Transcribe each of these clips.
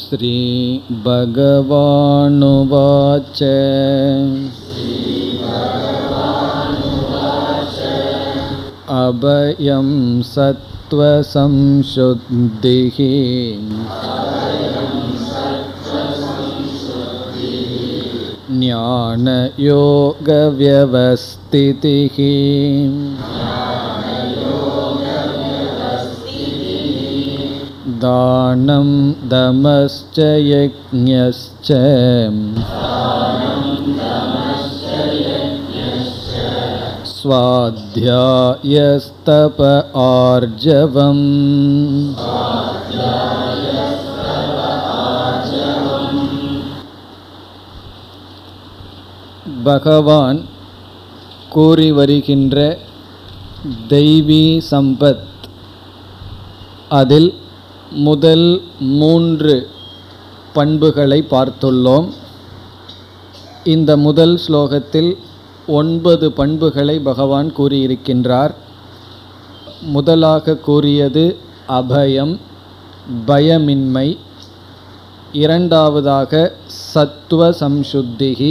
श्रीभगवानुवाच अभयं सत्त्वसंशुद्धिः ज्ञानयोगव्यवस्थितिः दानं दमश्च यज्ञश्च स्वाध्यायस्तप आर्जवम् பகவான் கூறி வருகின்ற தெய்வீ சம்பத் அதில் முதல் மூன்று பண்புகளை பார்த்துள்ளோம் இந்த முதல் ஸ்லோகத்தில் ஒன்பது பண்புகளை பகவான் கூறியிருக்கின்றார் முதலாக கூறியது அபயம் பயமின்மை இரண்டாவதாக சத்துவ சம்சுத்திகி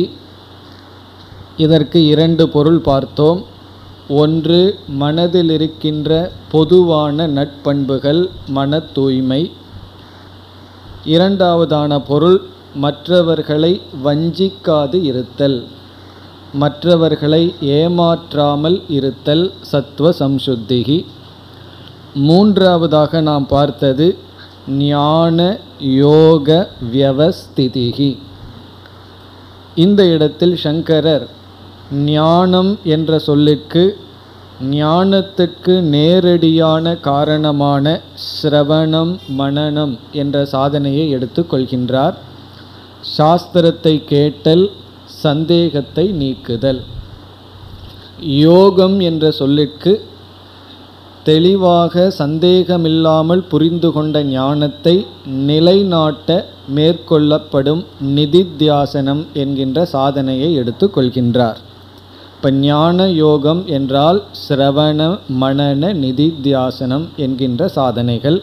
இதற்கு இரண்டு பொருள் பார்த்தோம் ஒன்று மனதில் இருக்கின்ற பொதுவான நட்பண்புகள் மன தூய்மை இரண்டாவதான பொருள் மற்றவர்களை வஞ்சிக்காது இருத்தல் மற்றவர்களை ஏமாற்றாமல் இருத்தல் சத்துவ சம்சுத்திகி மூன்றாவதாக நாம் பார்த்தது ஞான யோக வியவஸ்திதிகி இந்த இடத்தில் சங்கரர் ஞானம் என்ற சொல்லிற்கு ஞானத்துக்கு நேரடியான காரணமான சிரவணம் மனனம் என்ற சாதனையை எடுத்துக்கொள்கின்றார் சாஸ்திரத்தை கேட்டல் சந்தேகத்தை நீக்குதல் யோகம் என்ற சொல்லிற்கு தெளிவாக சந்தேகமில்லாமல் புரிந்து கொண்ட ஞானத்தை நிலைநாட்ட மேற்கொள்ளப்படும் நிதித்தியாசனம் என்கின்ற சாதனையை எடுத்துக்கொள்கின்றார் இப்போ ஞான யோகம் என்றால் சிரவண மனன நிதித்தியாசனம் என்கின்ற சாதனைகள்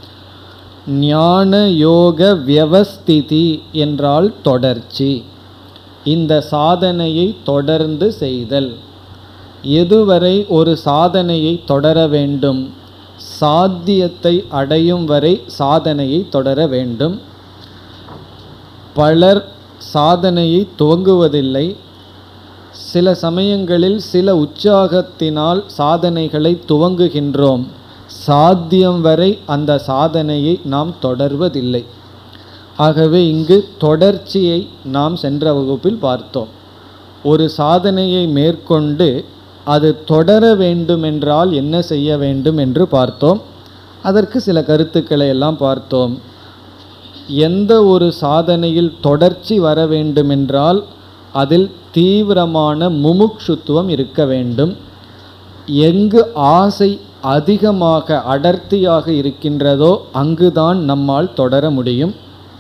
ஞான யோக வியவஸ்திதி என்றால் தொடர்ச்சி இந்த சாதனையை தொடர்ந்து செய்தல் எதுவரை ஒரு சாதனையை தொடர வேண்டும் சாத்தியத்தை அடையும் வரை சாதனையை தொடர வேண்டும் பலர் சாதனையை துவங்குவதில்லை சில சமயங்களில் சில உற்சாகத்தினால் சாதனைகளை துவங்குகின்றோம் சாத்தியம் வரை அந்த சாதனையை நாம் தொடர்வதில்லை ஆகவே இங்கு தொடர்ச்சியை நாம் சென்ற வகுப்பில் பார்த்தோம் ஒரு சாதனையை மேற்கொண்டு அது தொடர வேண்டுமென்றால் என்ன செய்ய வேண்டும் என்று பார்த்தோம் அதற்கு சில கருத்துக்களை எல்லாம் பார்த்தோம் எந்த ஒரு சாதனையில் தொடர்ச்சி வர வேண்டுமென்றால் அதில் தீவிரமான முமுட்சுத்துவம் இருக்க வேண்டும் எங்கு ஆசை அதிகமாக அடர்த்தியாக இருக்கின்றதோ அங்குதான் நம்மால் தொடர முடியும்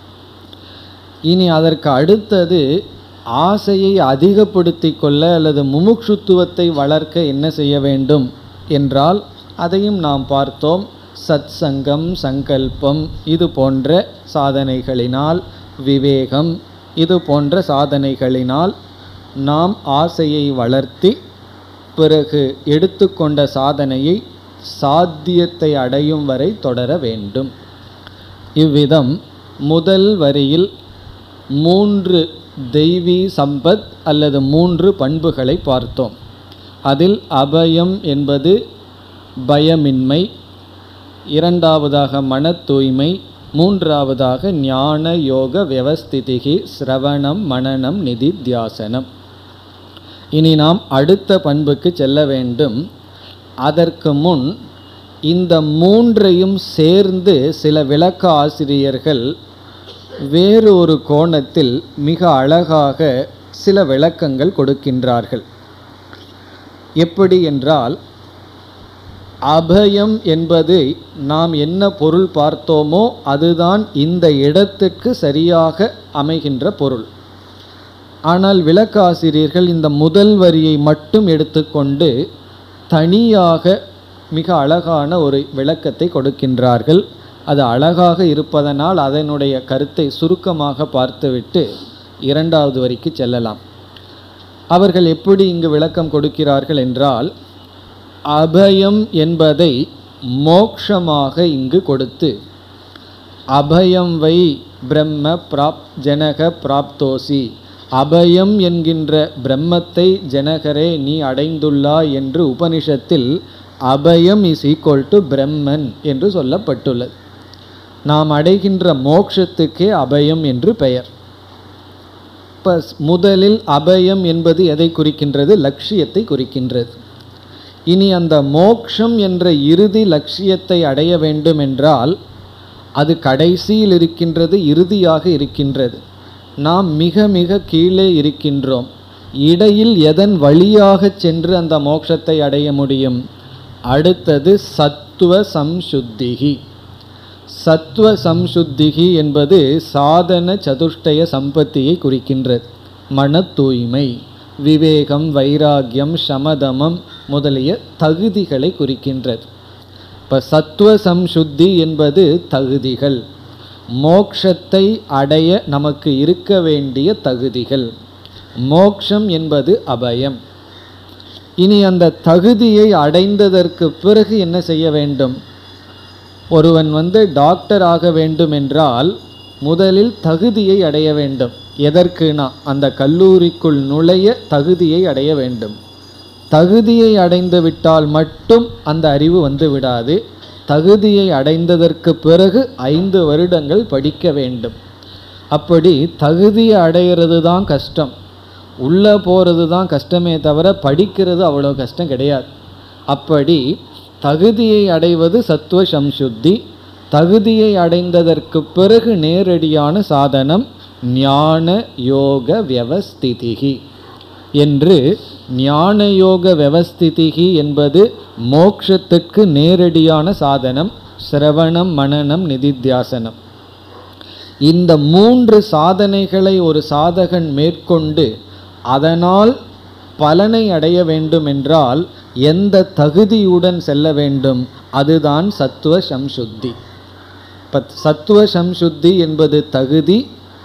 இனி அதற்கு அடுத்தது ஆசையை அதிகப்படுத்தி கொள்ள அல்லது முமுட்சுத்துவத்தை வளர்க்க என்ன செய்ய வேண்டும் என்றால் அதையும் நாம் பார்த்தோம் சத் சங்கம் சங்கல்பம் இது போன்ற சாதனைகளினால் விவேகம் இது போன்ற சாதனைகளினால் நாம் ஆசையை வளர்த்தி பிறகு எடுத்துக்கொண்ட சாதனையை சாத்தியத்தை அடையும் வரை தொடர வேண்டும் இவ்விதம் முதல் வரியில் மூன்று தெய்வீ சம்பத் அல்லது மூன்று பண்புகளை பார்த்தோம் அதில் அபயம் என்பது பயமின்மை இரண்டாவதாக மன தூய்மை மூன்றாவதாக ஞான யோக வியவஸ்திதிகி சிரவணம் மனனம் நிதித்தியாசனம் இனி நாம் அடுத்த பண்புக்கு செல்ல வேண்டும் அதற்கு முன் இந்த மூன்றையும் சேர்ந்து சில விளக்க ஆசிரியர்கள் வேறு ஒரு கோணத்தில் மிக அழகாக சில விளக்கங்கள் கொடுக்கின்றார்கள் எப்படி என்றால் அபயம் என்பது நாம் என்ன பொருள் பார்த்தோமோ அதுதான் இந்த இடத்துக்கு சரியாக அமைகின்ற பொருள் ஆனால் விளக்காசிரியர்கள் இந்த முதல் வரியை மட்டும் எடுத்துக்கொண்டு தனியாக மிக அழகான ஒரு விளக்கத்தை கொடுக்கின்றார்கள் அது அழகாக இருப்பதனால் அதனுடைய கருத்தை சுருக்கமாக பார்த்துவிட்டு இரண்டாவது வரிக்கு செல்லலாம் அவர்கள் எப்படி இங்கு விளக்கம் கொடுக்கிறார்கள் என்றால் அபயம் என்பதை மோக்ஷமாக இங்கு கொடுத்து அபயம் வை பிரம்ம பிராப் ஜனக பிராப்தோசி அபயம் என்கின்ற பிரம்மத்தை ஜனகரே நீ அடைந்துள்ளாய் என்று உபனிஷத்தில் அபயம் இஸ் ஈக்குவல் டு பிரம்மன் என்று சொல்லப்பட்டுள்ளது நாம் அடைகின்ற மோக்ஷத்துக்கே அபயம் என்று பெயர் இப்போ முதலில் அபயம் என்பது எதை குறிக்கின்றது லட்சியத்தை குறிக்கின்றது இனி அந்த மோக்ஷம் என்ற இறுதி லட்சியத்தை அடைய வேண்டும் என்றால் அது கடைசியில் இருக்கின்றது இறுதியாக இருக்கின்றது நாம் மிக மிக கீழே இருக்கின்றோம் இடையில் எதன் வழியாக சென்று அந்த மோட்சத்தை அடைய முடியும் அடுத்தது சத்துவ சம்சுத்திகி சத்துவ சம்சுத்திகி என்பது சாதன சதுஷ்டய சம்பத்தியை குறிக்கின்றது மன தூய்மை விவேகம் வைராகியம் சமதமம் முதலிய தகுதிகளை குறிக்கின்றது இப்போ சத்துவ சம்சுத்தி என்பது தகுதிகள் மோக்ஷத்தை அடைய நமக்கு இருக்க வேண்டிய தகுதிகள் மோக்ஷம் என்பது அபயம் இனி அந்த தகுதியை அடைந்ததற்கு பிறகு என்ன செய்ய வேண்டும் ஒருவன் வந்து டாக்டர் ஆக வேண்டும் என்றால் முதலில் தகுதியை அடைய வேண்டும் எதற்குனா அந்த கல்லூரிக்குள் நுழைய தகுதியை அடைய வேண்டும் தகுதியை அடைந்து விட்டால் மட்டும் அந்த அறிவு வந்து விடாது தகுதியை அடைந்ததற்கு பிறகு ஐந்து வருடங்கள் படிக்க வேண்டும் அப்படி தகுதியை அடையிறது தான் கஷ்டம் உள்ளே போகிறது தான் கஷ்டமே தவிர படிக்கிறது அவ்வளோ கஷ்டம் கிடையாது அப்படி தகுதியை அடைவது சத்துவ சம்சுத்தி தகுதியை அடைந்ததற்கு பிறகு நேரடியான சாதனம் ஞான யோக வியவஸ்திதிகி என்று ஞான யோக வியவஸ்திதிகி என்பது மோக்ஷத்துக்கு நேரடியான சாதனம் சிரவணம் மனனம் நிதித்தியாசனம் இந்த மூன்று சாதனைகளை ஒரு சாதகன் மேற்கொண்டு அதனால் பலனை அடைய வேண்டும் என்றால் எந்த தகுதியுடன் செல்ல வேண்டும் அதுதான் சத்துவ சம்சுத்தி இப்போ சத்துவ சம்சுத்தி என்பது தகுதி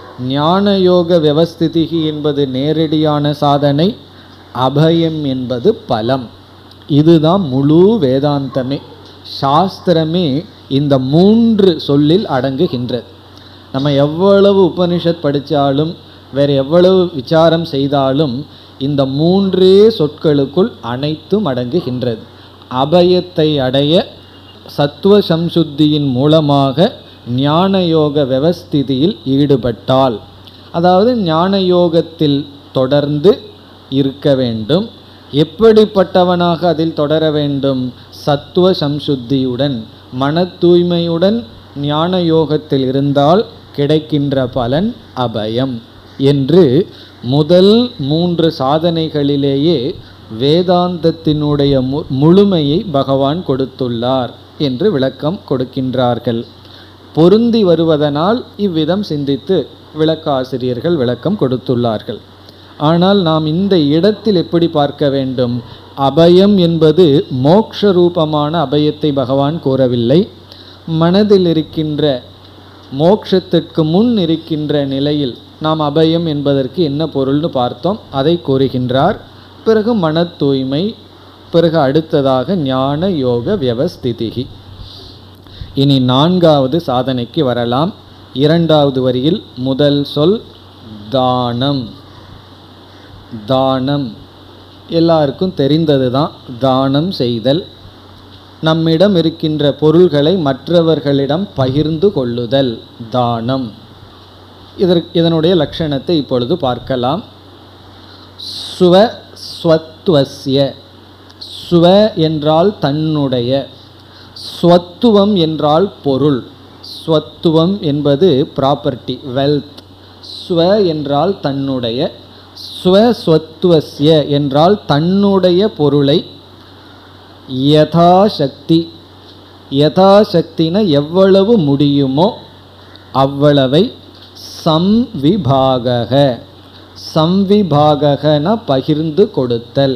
ஞானயோக வியவஸ்திதிகி என்பது நேரடியான சாதனை அபயம் என்பது பலம் இதுதான் முழு வேதாந்தமே சாஸ்திரமே இந்த மூன்று சொல்லில் அடங்குகின்றது நம்ம எவ்வளவு உபனிஷத் படித்தாலும் வேறு எவ்வளவு விசாரம் செய்தாலும் இந்த மூன்றே சொற்களுக்குள் அனைத்தும் அடங்குகின்றது அபயத்தை அடைய சத்துவ சம்சுத்தியின் மூலமாக ஞான யோக விவஸ்திதியில் ஈடுபட்டால் அதாவது ஞான யோகத்தில் தொடர்ந்து இருக்க வேண்டும் எப்படிப்பட்டவனாக அதில் தொடர வேண்டும் சத்துவ சம்சுத்தியுடன் மன தூய்மையுடன் ஞான யோகத்தில் இருந்தால் கிடைக்கின்ற பலன் அபயம் என்று முதல் மூன்று சாதனைகளிலேயே வேதாந்தத்தினுடைய மு முழுமையை பகவான் கொடுத்துள்ளார் என்று விளக்கம் கொடுக்கின்றார்கள் பொருந்தி வருவதனால் இவ்விதம் சிந்தித்து விளக்காசிரியர்கள் விளக்கம் கொடுத்துள்ளார்கள் ஆனால் நாம் இந்த இடத்தில் எப்படி பார்க்க வேண்டும் அபயம் என்பது மோக்ஷ ரூபமான அபயத்தை பகவான் கூறவில்லை மனதில் இருக்கின்ற மோக்ஷத்திற்கு முன் இருக்கின்ற நிலையில் நாம் அபயம் என்பதற்கு என்ன பொருள்னு பார்த்தோம் அதை கூறுகின்றார் பிறகு மன தூய்மை பிறகு அடுத்ததாக ஞான யோக வியவஸ்திதிகி இனி நான்காவது சாதனைக்கு வரலாம் இரண்டாவது வரியில் முதல் சொல் தானம் தானம் எல்லாருக்கும் தெரிந்தது தான் தானம் செய்தல் நம்மிடம் இருக்கின்ற பொருள்களை மற்றவர்களிடம் பகிர்ந்து கொள்ளுதல் தானம் இதற்கு இதனுடைய லட்சணத்தை இப்பொழுது பார்க்கலாம் சுவ ஸ்வத்வஸ்ய சுவ என்றால் தன்னுடைய ஸ்வத்துவம் என்றால் பொருள் ஸ்வத்துவம் என்பது ப்ராப்பர்ட்டி வெல்த் ஸ்வ என்றால் தன்னுடைய ஸ்வஸ்வத்துவஸ்ய என்றால் தன்னுடைய பொருளை யதாசக்தி யதாசக்தின எவ்வளவு முடியுமோ அவ்வளவை சம்விபாகக சம்விபாகன பகிர்ந்து கொடுத்தல்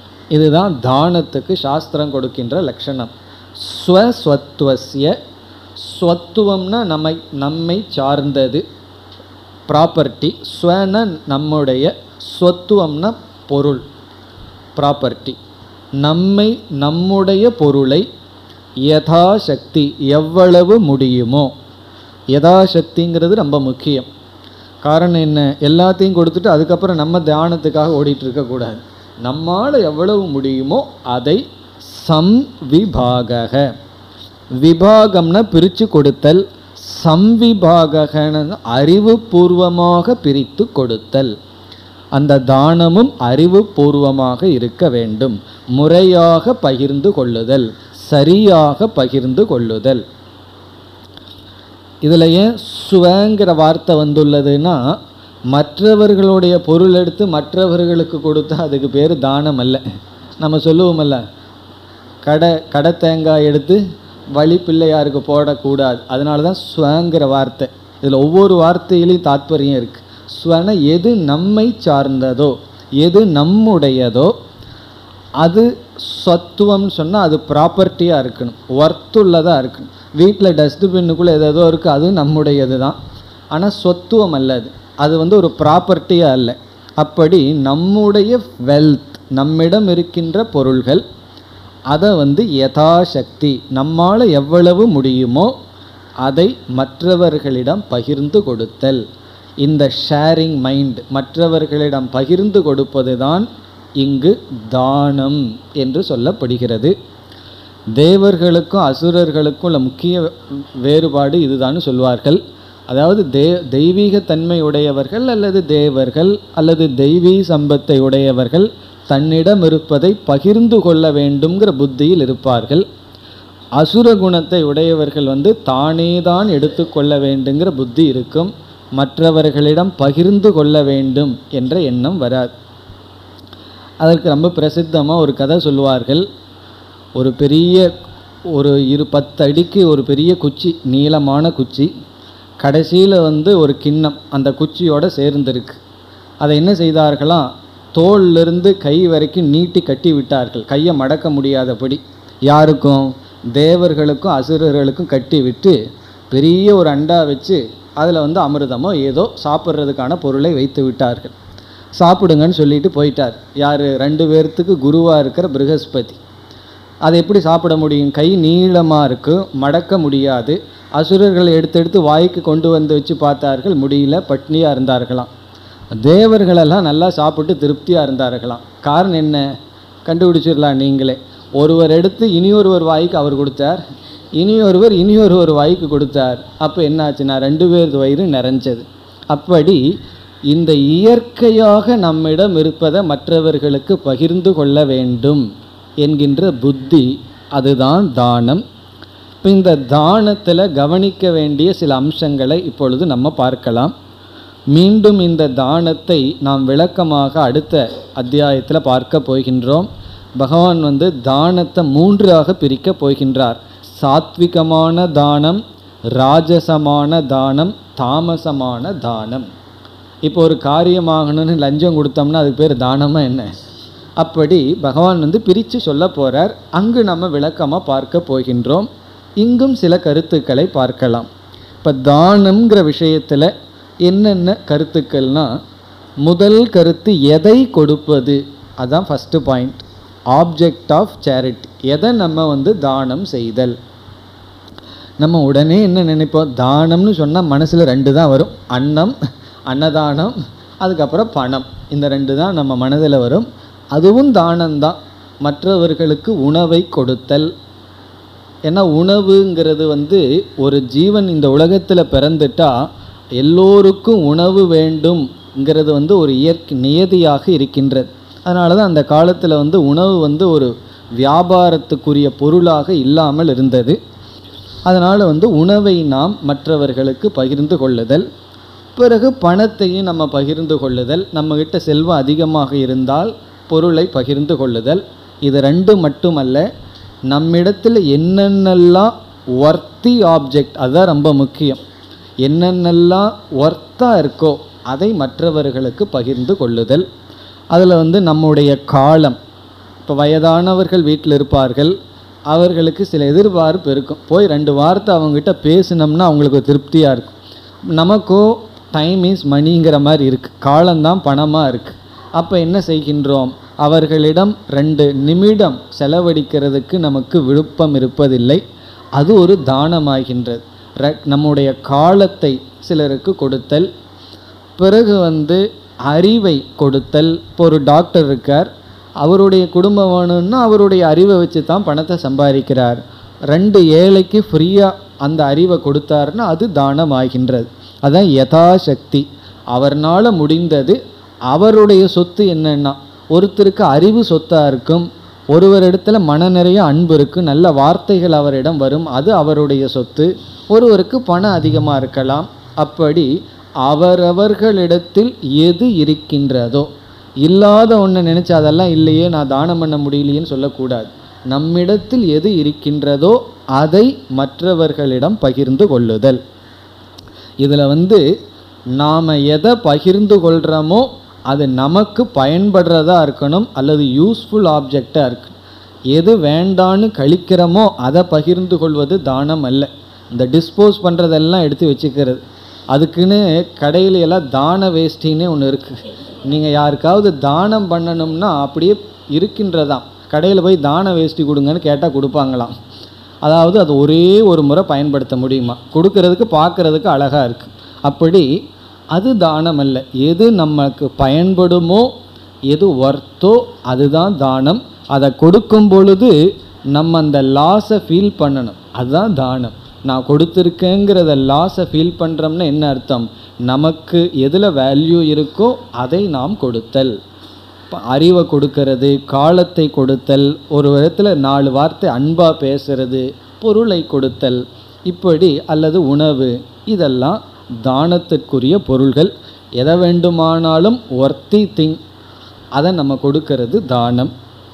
இதுதான் தானத்துக்கு சாஸ்திரம் கொடுக்கின்ற லட்சணம் ஸ்வஸ்வத்வஸ்ய ஸ்வத்துவம்னா நம்மை நம்மை சார்ந்தது ப்ராப்பர்ட்டி ஸ்வன நம்முடைய ஸ்வத்துவம்னா பொருள் ப்ராப்பர்ட்டி நம்மை நம்முடைய பொருளை யதாசக்தி எவ்வளவு முடியுமோ யதாசக்திங்கிறது ரொம்ப முக்கியம் காரணம் என்ன எல்லாத்தையும் கொடுத்துட்டு அதுக்கப்புறம் நம்ம தியானத்துக்காக ஓடிட்டு இருக்கக்கூடாது நம்மால் எவ்வளவு முடியுமோ அதை சம்விபாக விபாகம்னா பிரித்து கொடுத்தல் சம்விபாகன அறிவுபூர்வமாக பிரித்து கொடுத்தல் அந்த தானமும் அறிவுபூர்வமாக இருக்க வேண்டும் முறையாக பகிர்ந்து கொள்ளுதல் சரியாக பகிர்ந்து கொள்ளுதல் இதில் ஏன் சுவங்கிற வார்த்தை வந்துள்ளதுன்னா மற்றவர்களுடைய பொருள் எடுத்து மற்றவர்களுக்கு கொடுத்தா அதுக்கு பேர் தானம் அல்ல நம்ம சொல்லுவோமல்ல கடை கடை தேங்காய் எடுத்து வழி பிள்ளையாருக்கு போடக்கூடாது அதனால தான் ஸ்வங்கிற வார்த்தை இதில் ஒவ்வொரு வார்த்தையிலையும் தாத்பரியம் இருக்குது ஸ்வன எது நம்மை சார்ந்ததோ எது நம்முடையதோ அது சத்துவம்னு சொன்னால் அது ப்ராப்பர்ட்டியாக இருக்கணும் ஒர்த்துள்ளதாக இருக்கணும் வீட்டில் டஸ்ட்பின்னுக்குள்ளே ஏதோ இருக்குது அது நம்முடையது தான் ஆனால் சொத்துவம் அல்ல அது அது வந்து ஒரு ப்ராப்பர்ட்டியாக அல்ல அப்படி நம்முடைய வெல்த் நம்மிடம் இருக்கின்ற பொருள்கள் அதை வந்து யதாசக்தி நம்மால் எவ்வளவு முடியுமோ அதை மற்றவர்களிடம் பகிர்ந்து கொடுத்தல் இந்த ஷேரிங் மைண்ட் மற்றவர்களிடம் பகிர்ந்து கொடுப்பது தான் இங்கு தானம் என்று சொல்லப்படுகிறது தேவர்களுக்கும் அசுரர்களுக்கும் உள்ள முக்கிய வேறுபாடு இதுதான் சொல்வார்கள் அதாவது தே தெய்வீக தன்மை உடையவர்கள் அல்லது தேவர்கள் அல்லது தெய்வீ சம்பத்தை உடையவர்கள் தன்னிடம் இருப்பதை பகிர்ந்து கொள்ள வேண்டும்ங்கிற புத்தியில் இருப்பார்கள் அசுர குணத்தை உடையவர்கள் வந்து தானே தான் எடுத்துக்கொள்ள வேண்டுங்கிற புத்தி இருக்கும் மற்றவர்களிடம் பகிர்ந்து கொள்ள வேண்டும் என்ற எண்ணம் வராது அதற்கு ரொம்ப பிரசித்தமாக ஒரு கதை சொல்லுவார்கள் ஒரு பெரிய ஒரு இரு பத்து அடிக்கு ஒரு பெரிய குச்சி நீளமான குச்சி கடைசியில் வந்து ஒரு கிண்ணம் அந்த குச்சியோட சேர்ந்திருக்கு அதை என்ன செய்தார்களாம் தோல்லிருந்து கை வரைக்கும் நீட்டி கட்டி விட்டார்கள் கையை மடக்க முடியாதபடி யாருக்கும் தேவர்களுக்கும் அசுரர்களுக்கும் கட்டி விட்டு பெரிய ஒரு அண்டா வச்சு அதில் வந்து அமிர்தமோ ஏதோ சாப்பிட்றதுக்கான பொருளை வைத்து விட்டார்கள் சாப்பிடுங்கன்னு சொல்லிட்டு போயிட்டார் யார் ரெண்டு பேர்த்துக்கு குருவாக இருக்கிற ப்ரகஸ்பதி அதை எப்படி சாப்பிட முடியும் கை நீளமாக இருக்கும் மடக்க முடியாது அசுரர்கள் எடுத்து எடுத்து வாய்க்கு கொண்டு வந்து வச்சு பார்த்தார்கள் முடியல பட்னியாக இருந்தார்களாம் தேவர்களெல்லாம் நல்லா சாப்பிட்டு திருப்தியாக இருந்தார்களாம் காரணம் என்ன கண்டுபிடிச்சிடலாம் நீங்களே ஒருவர் எடுத்து இனியொருவர் வாய்க்கு அவர் கொடுத்தார் இனியொருவர் இனியொருவர் வாய்க்கு கொடுத்தார் அப்போ என்னாச்சுன்னா ரெண்டு பேர் வயிறு நிறைஞ்சது அப்படி இந்த இயற்கையாக நம்மிடம் இருப்பதை மற்றவர்களுக்கு பகிர்ந்து கொள்ள வேண்டும் என்கின்ற புத்தி அதுதான் தானம் இப்போ இந்த தானத்தில் கவனிக்க வேண்டிய சில அம்சங்களை இப்பொழுது நம்ம பார்க்கலாம் மீண்டும் இந்த தானத்தை நாம் விளக்கமாக அடுத்த அத்தியாயத்தில் பார்க்க போகின்றோம் பகவான் வந்து தானத்தை மூன்றாக பிரிக்க போகின்றார் சாத்விகமான தானம் ராஜசமான தானம் தாமசமான தானம் இப்போ ஒரு காரியமாகணும்னு லஞ்சம் கொடுத்தோம்னா அதுக்கு பேர் தானமாக என்ன அப்படி பகவான் வந்து பிரித்து சொல்ல போகிறார் அங்கு நம்ம விளக்கமாக பார்க்க போகின்றோம் இங்கும் சில கருத்துக்களை பார்க்கலாம் இப்போ தானம்ங்கிற விஷயத்தில் என்னென்ன கருத்துக்கள்னா முதல் கருத்து எதை கொடுப்பது அதான் first point object of charity எதை நம்ம வந்து தானம் செய்தல் நம்ம உடனே என்ன நினைப்போம் தானம்னு சொன்னால் மனசில் ரெண்டு தான் வரும் அன்னம் அன்னதானம் அதுக்கப்புறம் பணம் இந்த ரெண்டு தான் நம்ம மனதில் வரும் அதுவும் தானம்தான் மற்றவர்களுக்கு உணவை கொடுத்தல் ஏன்னா உணவுங்கிறது வந்து ஒரு ஜீவன் இந்த உலகத்தில் பிறந்துட்டா எல்லோருக்கும் உணவு வேண்டும்ங்கிறது வந்து ஒரு இயற்கை நியதியாக இருக்கின்றது அதனால தான் அந்த காலத்தில் வந்து உணவு வந்து ஒரு வியாபாரத்துக்குரிய பொருளாக இல்லாமல் இருந்தது அதனால் வந்து உணவை நாம் மற்றவர்களுக்கு பகிர்ந்து கொள்ளுதல் பிறகு பணத்தையும் நம்ம பகிர்ந்து கொள்ளுதல் நம்மக்கிட்ட செல்வம் அதிகமாக இருந்தால் பொருளை பகிர்ந்து கொள்ளுதல் இது ரெண்டு மட்டுமல்ல நம்மிடத்தில் என்னென்னலாம் ஒர்த்தி ஆப்ஜெக்ட் அதுதான் ரொம்ப முக்கியம் என்னென்னலாம் ஒர்த்தாக இருக்கோ அதை மற்றவர்களுக்கு பகிர்ந்து கொள்ளுதல் அதில் வந்து நம்முடைய காலம் இப்போ வயதானவர்கள் வீட்டில் இருப்பார்கள் அவர்களுக்கு சில எதிர்பார்ப்பு இருக்கும் போய் ரெண்டு வார்த்தை அவங்ககிட்ட பேசினோம்னா அவங்களுக்கு திருப்தியாக இருக்கும் நமக்கோ டைம் இஸ் மணிங்கிற மாதிரி இருக்குது காலம்தான் பணமாக இருக்குது அப்போ என்ன செய்கின்றோம் அவர்களிடம் ரெண்டு நிமிடம் செலவழிக்கிறதுக்கு நமக்கு விருப்பம் இருப்பதில்லை அது ஒரு தானமாகின்றது ர- நம்முடைய காலத்தை சிலருக்கு கொடுத்தல் பிறகு வந்து அறிவை கொடுத்தல் இப்போ ஒரு டாக்டர் இருக்கார் அவருடைய குடும்பம் வேணும்னா அவருடைய அறிவை வச்சு தான் பணத்தை சம்பாதிக்கிறார் ரெண்டு ஏழைக்கு ஃப்ரீயாக அந்த அறிவை கொடுத்தாருன்னா அது தானம் ஆகின்றது அதான் யதாசக்தி அவர்னால முடிந்தது அவருடைய சொத்து என்னன்னா ஒருத்தருக்கு அறிவு சொத்தாக இருக்கும் ஒருவர் இடத்துல மன நிறைய அன்பு இருக்கும் நல்ல வார்த்தைகள் அவரிடம் வரும் அது அவருடைய சொத்து ஒருவருக்கு பணம் அதிகமாக இருக்கலாம் அப்படி அவரவர்களிடத்தில் எது இருக்கின்றதோ இல்லாத ஒன்று நினச்சி அதெல்லாம் இல்லையே நான் தானம் பண்ண முடியலையேன்னு சொல்லக்கூடாது நம்மிடத்தில் எது இருக்கின்றதோ அதை மற்றவர்களிடம் பகிர்ந்து கொள்ளுதல் இதில் வந்து நாம் எதை பகிர்ந்து கொள்கிறோமோ அது நமக்கு பயன்படுறதா இருக்கணும் அல்லது யூஸ்ஃபுல் ஆப்ஜெக்டாக இருக்கு எது வேண்டான்னு கழிக்கிறோமோ அதை பகிர்ந்து கொள்வது தானம் அல்ல இந்த டிஸ்போஸ் பண்ணுறதெல்லாம் எடுத்து வச்சுக்கிறது அதுக்குன்னு கடையில எல்லாம் தான வேஷ்டின்னே ஒன்று இருக்குது நீங்கள் யாருக்காவது தானம் பண்ணணும்னா அப்படியே இருக்கின்றதாம் கடையில் போய் தான வேஷ்டி கொடுங்கன்னு கேட்டால் கொடுப்பாங்களாம் அதாவது அது ஒரே ஒரு முறை பயன்படுத்த முடியுமா கொடுக்கறதுக்கு பார்க்கறதுக்கு அழகாக இருக்குது அப்படி அது தானம் அல்ல எது நமக்கு பயன்படுமோ எது ஒர்த்தோ அதுதான் தானம் அதை கொடுக்கும் பொழுது நம்ம அந்த லாஸை ஃபீல் பண்ணணும் அதுதான் தானம் நான் கொடுத்துருக்கேங்கிறத லாஸை ஃபீல் பண்ணுறோம்னா என்ன அர்த்தம் நமக்கு எதில் வேல்யூ இருக்கோ அதை நாம் கொடுத்தல் ப- அறிவை கொடுக்கறது காலத்தை கொடுத்தல் ஒரு விதத்தில் நாலு வார்த்தை அன்பாக பேசுறது பொருளை கொடுத்தல் இப்படி அல்லது உணவு இதெல்லாம் தானத்திற்குரிய பொருள்கள் எதை வேண்டுமானாலும் ஒர்த்தி திங் அதை நம்ம கொடுக்கறது தானம்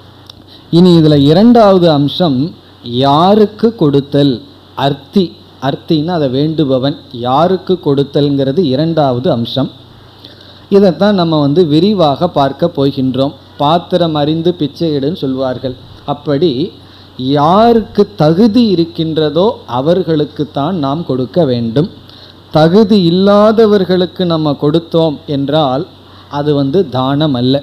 இனி இதில் இரண்டாவது அம்சம் யாருக்கு கொடுத்தல் அர்த்தி அர்த்தின்னா அதை வேண்டுபவன் யாருக்கு கொடுத்தல்ங்கிறது இரண்டாவது அம்சம் இதைத்தான் நம்ம வந்து விரிவாக பார்க்க போகின்றோம் பாத்திரம் அறிந்து பிச்சையிடுன்னு சொல்வார்கள் அப்படி யாருக்கு தகுதி இருக்கின்றதோ அவர்களுக்குத்தான் நாம் கொடுக்க வேண்டும் தகுதி இல்லாதவர்களுக்கு நம்ம கொடுத்தோம் என்றால் அது வந்து தானம் அல்ல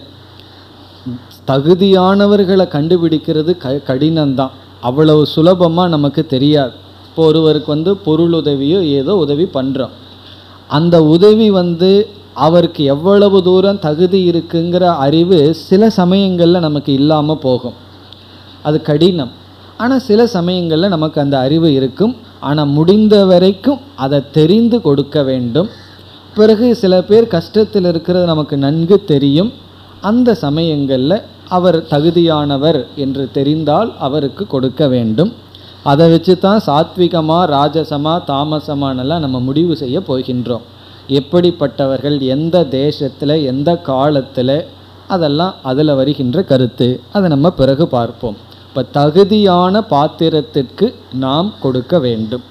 தகுதியானவர்களை கண்டுபிடிக்கிறது க கடினம்தான் அவ்வளவு சுலபமாக நமக்கு தெரியாது இப்போ ஒருவருக்கு வந்து பொருள் உதவியோ ஏதோ உதவி பண்ணுறோம் அந்த உதவி வந்து அவருக்கு எவ்வளவு தூரம் தகுதி இருக்குங்கிற அறிவு சில சமயங்களில் நமக்கு இல்லாமல் போகும் அது கடினம் ஆனால் சில சமயங்களில் நமக்கு அந்த அறிவு இருக்கும் ஆனால் முடிந்த வரைக்கும் அதை தெரிந்து கொடுக்க வேண்டும் பிறகு சில பேர் கஷ்டத்தில் இருக்கிறது நமக்கு நன்கு தெரியும் அந்த சமயங்களில் அவர் தகுதியானவர் என்று தெரிந்தால் அவருக்கு கொடுக்க வேண்டும் அதை வச்சு தான் சாத்விகமா ராஜசமா தாமசமானெல்லாம் நம்ம முடிவு செய்ய போகின்றோம் எப்படிப்பட்டவர்கள் எந்த தேசத்தில் எந்த காலத்தில் அதெல்லாம் அதில் வருகின்ற கருத்து அதை நம்ம பிறகு பார்ப்போம் இப்போ தகுதியான பாத்திரத்திற்கு நாம் கொடுக்க வேண்டும்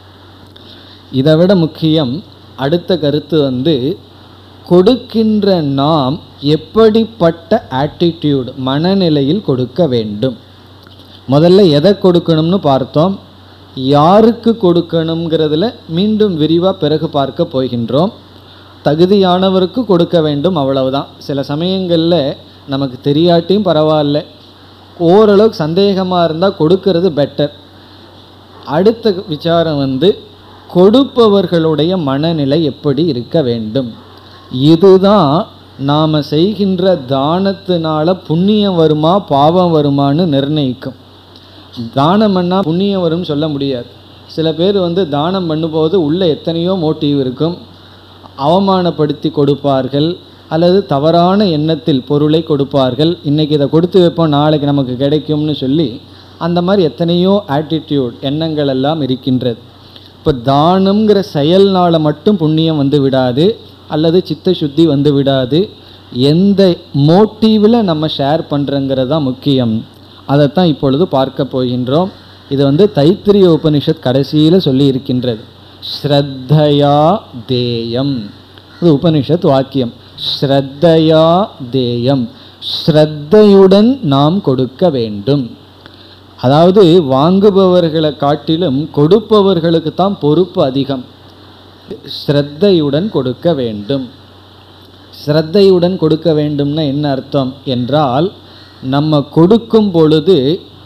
இதை விட முக்கியம் அடுத்த கருத்து வந்து கொடுக்கின்ற நாம் எப்படிப்பட்ட ஆட்டிடியூட் மனநிலையில் கொடுக்க வேண்டும் முதல்ல எதை கொடுக்கணும்னு பார்த்தோம் யாருக்கு கொடுக்கணுங்கிறதுல மீண்டும் விரிவாக பிறகு பார்க்க போகின்றோம் தகுதியானவருக்கு கொடுக்க வேண்டும் அவ்வளவுதான் சில சமயங்களில் நமக்கு தெரியாட்டியும் பரவாயில்ல ஓரளவுக்கு சந்தேகமாக இருந்தால் கொடுக்கறது பெட்டர் அடுத்த விசாரம் வந்து கொடுப்பவர்களுடைய மனநிலை எப்படி இருக்க வேண்டும் இதுதான் நாம் செய்கின்ற தானத்தினால புண்ணியம் வருமா பாவம் வருமான்னு நிர்ணயிக்கும் தானம் பண்ணால் புண்ணியம் வரும்னு சொல்ல முடியாது சில பேர் வந்து தானம் பண்ணும்போது உள்ள எத்தனையோ மோட்டிவ் இருக்கும் அவமானப்படுத்தி கொடுப்பார்கள் அல்லது தவறான எண்ணத்தில் பொருளை கொடுப்பார்கள் இன்னைக்கு இதை கொடுத்து வைப்போம் நாளைக்கு நமக்கு கிடைக்கும்னு சொல்லி அந்த மாதிரி எத்தனையோ ஆட்டிடியூட் எண்ணங்கள் எல்லாம் இருக்கின்றது இப்போ தானம்ங்கிற செயல்னால மட்டும் புண்ணியம் வந்து விடாது அல்லது சித்த சுத்தி வந்து விடாது எந்த மோட்டிவில் நம்ம ஷேர் பண்ணுறங்கிறது தான் முக்கியம் அதைத்தான் இப்பொழுது பார்க்க போகின்றோம் இது வந்து தைத்திரிய உபனிஷத் கடைசியில் சொல்லி இருக்கின்றது ஸ்ரத்தையா தேயம் இது உபனிஷத் வாக்கியம் ஸ்ரத்தையா தேயம் ஸ்ரத்தையுடன் நாம் கொடுக்க வேண்டும் அதாவது வாங்குபவர்களை காட்டிலும் கொடுப்பவர்களுக்கு தான் பொறுப்பு அதிகம் ஸ்ரத்தையுடன் கொடுக்க வேண்டும் ஸ்ரத்தையுடன் கொடுக்க வேண்டும்னா என்ன அர்த்தம் என்றால் நம்ம கொடுக்கும் பொழுது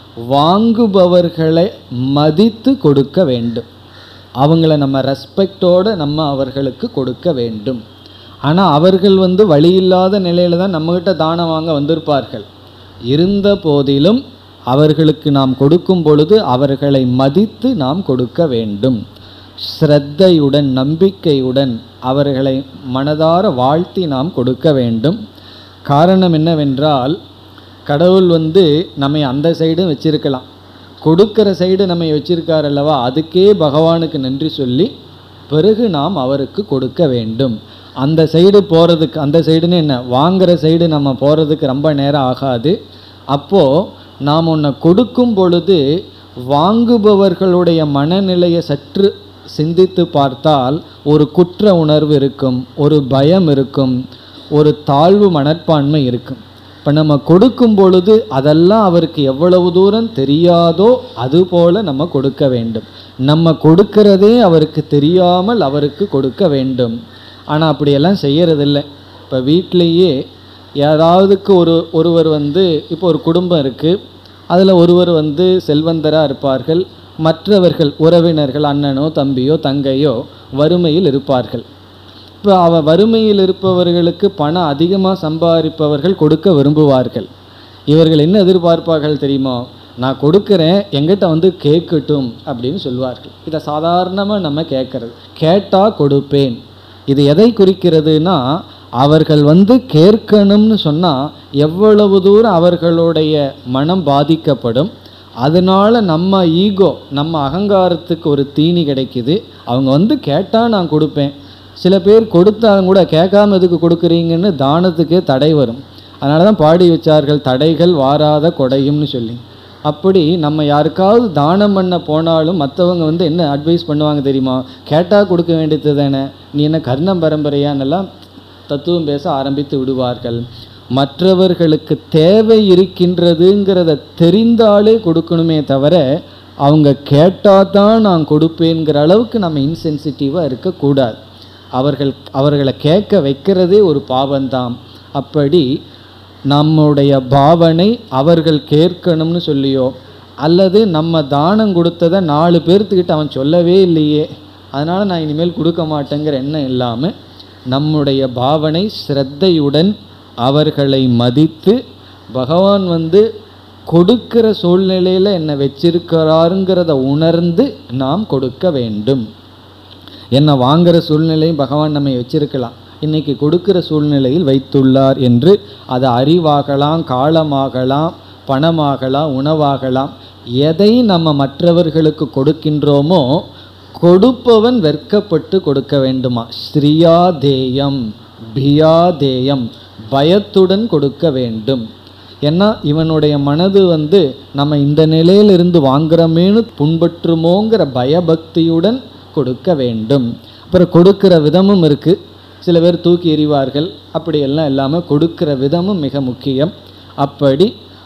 வாங்குபவர்களை மதித்து கொடுக்க வேண்டும் அவங்கள நம்ம ரெஸ்பெக்டோடு நம்ம அவர்களுக்கு கொடுக்க வேண்டும் ஆனால் அவர்கள் வந்து வழி இல்லாத நிலையில தான் நம்மகிட்ட தானம் வாங்க வந்திருப்பார்கள் இருந்த போதிலும் அவர்களுக்கு நாம் கொடுக்கும் பொழுது அவர்களை மதித்து நாம் கொடுக்க வேண்டும் ஸ்ரத்தையுடன் நம்பிக்கையுடன் அவர்களை மனதார வாழ்த்தி நாம் கொடுக்க வேண்டும் காரணம் என்னவென்றால் கடவுள் வந்து நம்மை அந்த சைடும் வச்சிருக்கலாம் கொடுக்கிற சைடு நம்மை வச்சிருக்கார் அல்லவா அதுக்கே பகவானுக்கு நன்றி சொல்லி பிறகு நாம் அவருக்கு கொடுக்க வேண்டும் அந்த சைடு போகிறதுக்கு அந்த சைடுன்னு என்ன வாங்குற சைடு நம்ம போகிறதுக்கு ரொம்ப நேரம் ஆகாது அப்போது நாம் ஒன்றை கொடுக்கும் பொழுது வாங்குபவர்களுடைய மனநிலையை சற்று சிந்தித்து பார்த்தால் ஒரு குற்ற உணர்வு இருக்கும் ஒரு பயம் இருக்கும் ஒரு தாழ்வு மனப்பான்மை இருக்கும் இப்போ நம்ம கொடுக்கும் பொழுது அதெல்லாம் அவருக்கு எவ்வளவு தூரம் தெரியாதோ அதுபோல நம்ம கொடுக்க வேண்டும் நம்ம கொடுக்கிறதே அவருக்கு தெரியாமல் அவருக்கு கொடுக்க வேண்டும் ஆனால் அப்படியெல்லாம் செய்யறதில்லை இப்போ வீட்டிலேயே யாராவதுக்கு ஒரு ஒருவர் வந்து இப்போ ஒரு குடும்பம் இருக்குது அதில் ஒருவர் வந்து செல்வந்தராக இருப்பார்கள் மற்றவர்கள் உறவினர்கள் அண்ணனோ தம்பியோ தங்கையோ வறுமையில் இருப்பார்கள் இப்போ அவ வறுமையில் இருப்பவர்களுக்கு பணம் அதிகமாக சம்பாதிப்பவர்கள் கொடுக்க விரும்புவார்கள் இவர்கள் என்ன எதிர்பார்ப்பார்கள் தெரியுமா நான் கொடுக்குறேன் எங்கிட்ட வந்து கேட்கட்டும் அப்படின்னு சொல்வார்கள் இதை சாதாரணமாக நம்ம கேட்கறது கேட்டால் கொடுப்பேன் இது எதை குறிக்கிறதுனா அவர்கள் வந்து கேட்கணும்னு சொன்னால் எவ்வளவு தூரம் அவர்களுடைய மனம் பாதிக்கப்படும் அதனால நம்ம ஈகோ நம்ம அகங்காரத்துக்கு ஒரு தீனி கிடைக்குது அவங்க வந்து கேட்டால் நான் கொடுப்பேன் சில பேர் கொடுத்தாலும் கூட கேட்காம எதுக்கு கொடுக்குறீங்கன்னு தானத்துக்கே தடை வரும் அதனால தான் பாடி வச்சார்கள் தடைகள் வாராத கொடையும்னு சொல்லி அப்படி நம்ம யாருக்காவது தானம் பண்ண போனாலும் மற்றவங்க வந்து என்ன அட்வைஸ் பண்ணுவாங்க தெரியுமா கேட்டால் கொடுக்க வேண்டியது தானே நீ என்ன கர்ணம் பரம்பரையான்னெல்லாம் தத்துவம் பேச ஆரம்பித்து விடுவார்கள் மற்றவர்களுக்கு தேவை இருக்கின்றதுங்கிறத தெரிந்தாலே கொடுக்கணுமே தவிர அவங்க கேட்டால் தான் நான் கொடுப்பேங்கிற அளவுக்கு நம்ம இன்சென்சிட்டிவாக இருக்கக்கூடாது அவர்கள் அவர்களை கேட்க வைக்கிறதே ஒரு பாவம்தான் அப்படி நம்முடைய பாவனை அவர்கள் கேட்கணும்னு சொல்லியோ அல்லது நம்ம தானம் கொடுத்ததை நாலு பேர்த்துக்கிட்ட அவன் சொல்லவே இல்லையே அதனால் நான் இனிமேல் கொடுக்க மாட்டேங்கிற எண்ணம் இல்லாமல் நம்முடைய பாவனை ஸ்ரத்தையுடன் அவர்களை மதித்து பகவான் வந்து கொடுக்கிற சூழ்நிலையில் என்னை வச்சிருக்கிறாருங்கிறத உணர்ந்து நாம் கொடுக்க வேண்டும் என்ன வாங்குற சூழ்நிலையும் பகவான் நம்மை வச்சிருக்கலாம் இன்னைக்கு கொடுக்கிற சூழ்நிலையில் வைத்துள்ளார் என்று அது அறிவாகலாம் காலமாகலாம் பணமாகலாம் உணவாகலாம் எதை நம்ம மற்றவர்களுக்கு கொடுக்கின்றோமோ கொடுப்பவன் வெட்கப்பட்டு கொடுக்க வேண்டுமா ஸ்ரீயாதேயம் பியாதேயம் பயத்துடன் கொடுக்க வேண்டும் ஏன்னா இவனுடைய மனது வந்து நம்ம இந்த நிலையிலிருந்து வாங்குறமேனு புண்பற்றுமோங்கிற பயபக்தியுடன் கொடுக்க வேண்டும் அப்புறம் கொடுக்கிற விதமும் இருக்குது சில பேர் தூக்கி எறிவார்கள் அப்படியெல்லாம் இல்லாமல் கொடுக்கிற விதமும் மிக முக்கியம் அப்படி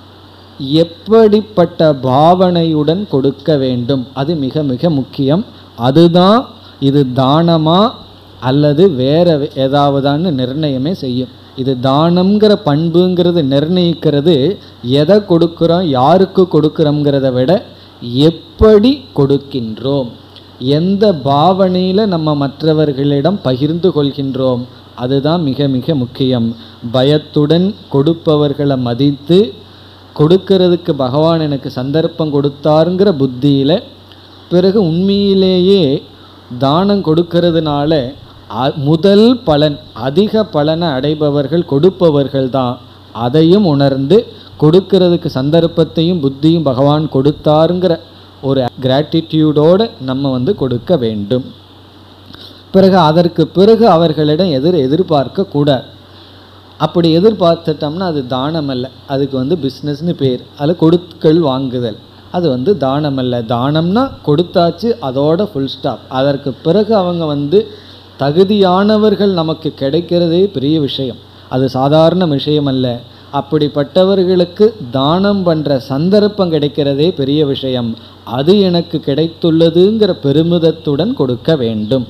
எப்படிப்பட்ட பாவனையுடன் கொடுக்க வேண்டும் அது மிக மிக முக்கியம் அதுதான் இது தானமா அல்லது வேற ஏதாவதான்னு நிர்ணயமே செய்யும் இது தானம்ங்கிற பண்புங்கிறது நிர்ணயிக்கிறது எதை கொடுக்குறோம் யாருக்கு கொடுக்குறோங்கிறத விட எப்படி கொடுக்கின்றோம் எந்த பாவனையில் நம்ம மற்றவர்களிடம் பகிர்ந்து கொள்கின்றோம் அதுதான் மிக மிக முக்கியம் பயத்துடன் கொடுப்பவர்களை மதித்து கொடுக்கறதுக்கு பகவான் எனக்கு சந்தர்ப்பம் கொடுத்தாருங்கிற புத்தியில் பிறகு உண்மையிலேயே தானம் கொடுக்கறதுனால அ- முதல் பலன் அதிக பலனை அடைபவர்கள் கொடுப்பவர்கள் தான் அதையும் உணர்ந்து கொடுக்கறதுக்கு சந்தர்ப்பத்தையும் புத்தியும் பகவான் கொடுத்தாருங்கிற ஒரு கிராட்டிடியூடோடு நம்ம வந்து கொடுக்க வேண்டும் பிறகு அதற்கு பிறகு அவர்களிடம் எதிர் எதிர்பார்க்க கூடாது அப்படி எதிர்பார்த்துட்டோம்னா அது தானம் அல்ல அதுக்கு வந்து பிஸ்னஸ்னு பேர் அதில் கொடுக்கல் வாங்குதல் அது வந்து தானம் அல்ல தானம்னா கொடுத்தாச்சு அதோட ஃபுல் ஸ்டாப் அதற்கு பிறகு அவங்க வந்து தகுதியானவர்கள் நமக்கு கிடைக்கிறதே பெரிய விஷயம் அது சாதாரண விஷயம் அல்ல அப்படிப்பட்டவர்களுக்கு தானம் பண்ணுற சந்தர்ப்பம் கிடைக்கிறதே பெரிய விஷயம் அது எனக்கு கிடைத்துள்ளதுங்கிற பெருமிதத்துடன் கொடுக்க வேண்டும்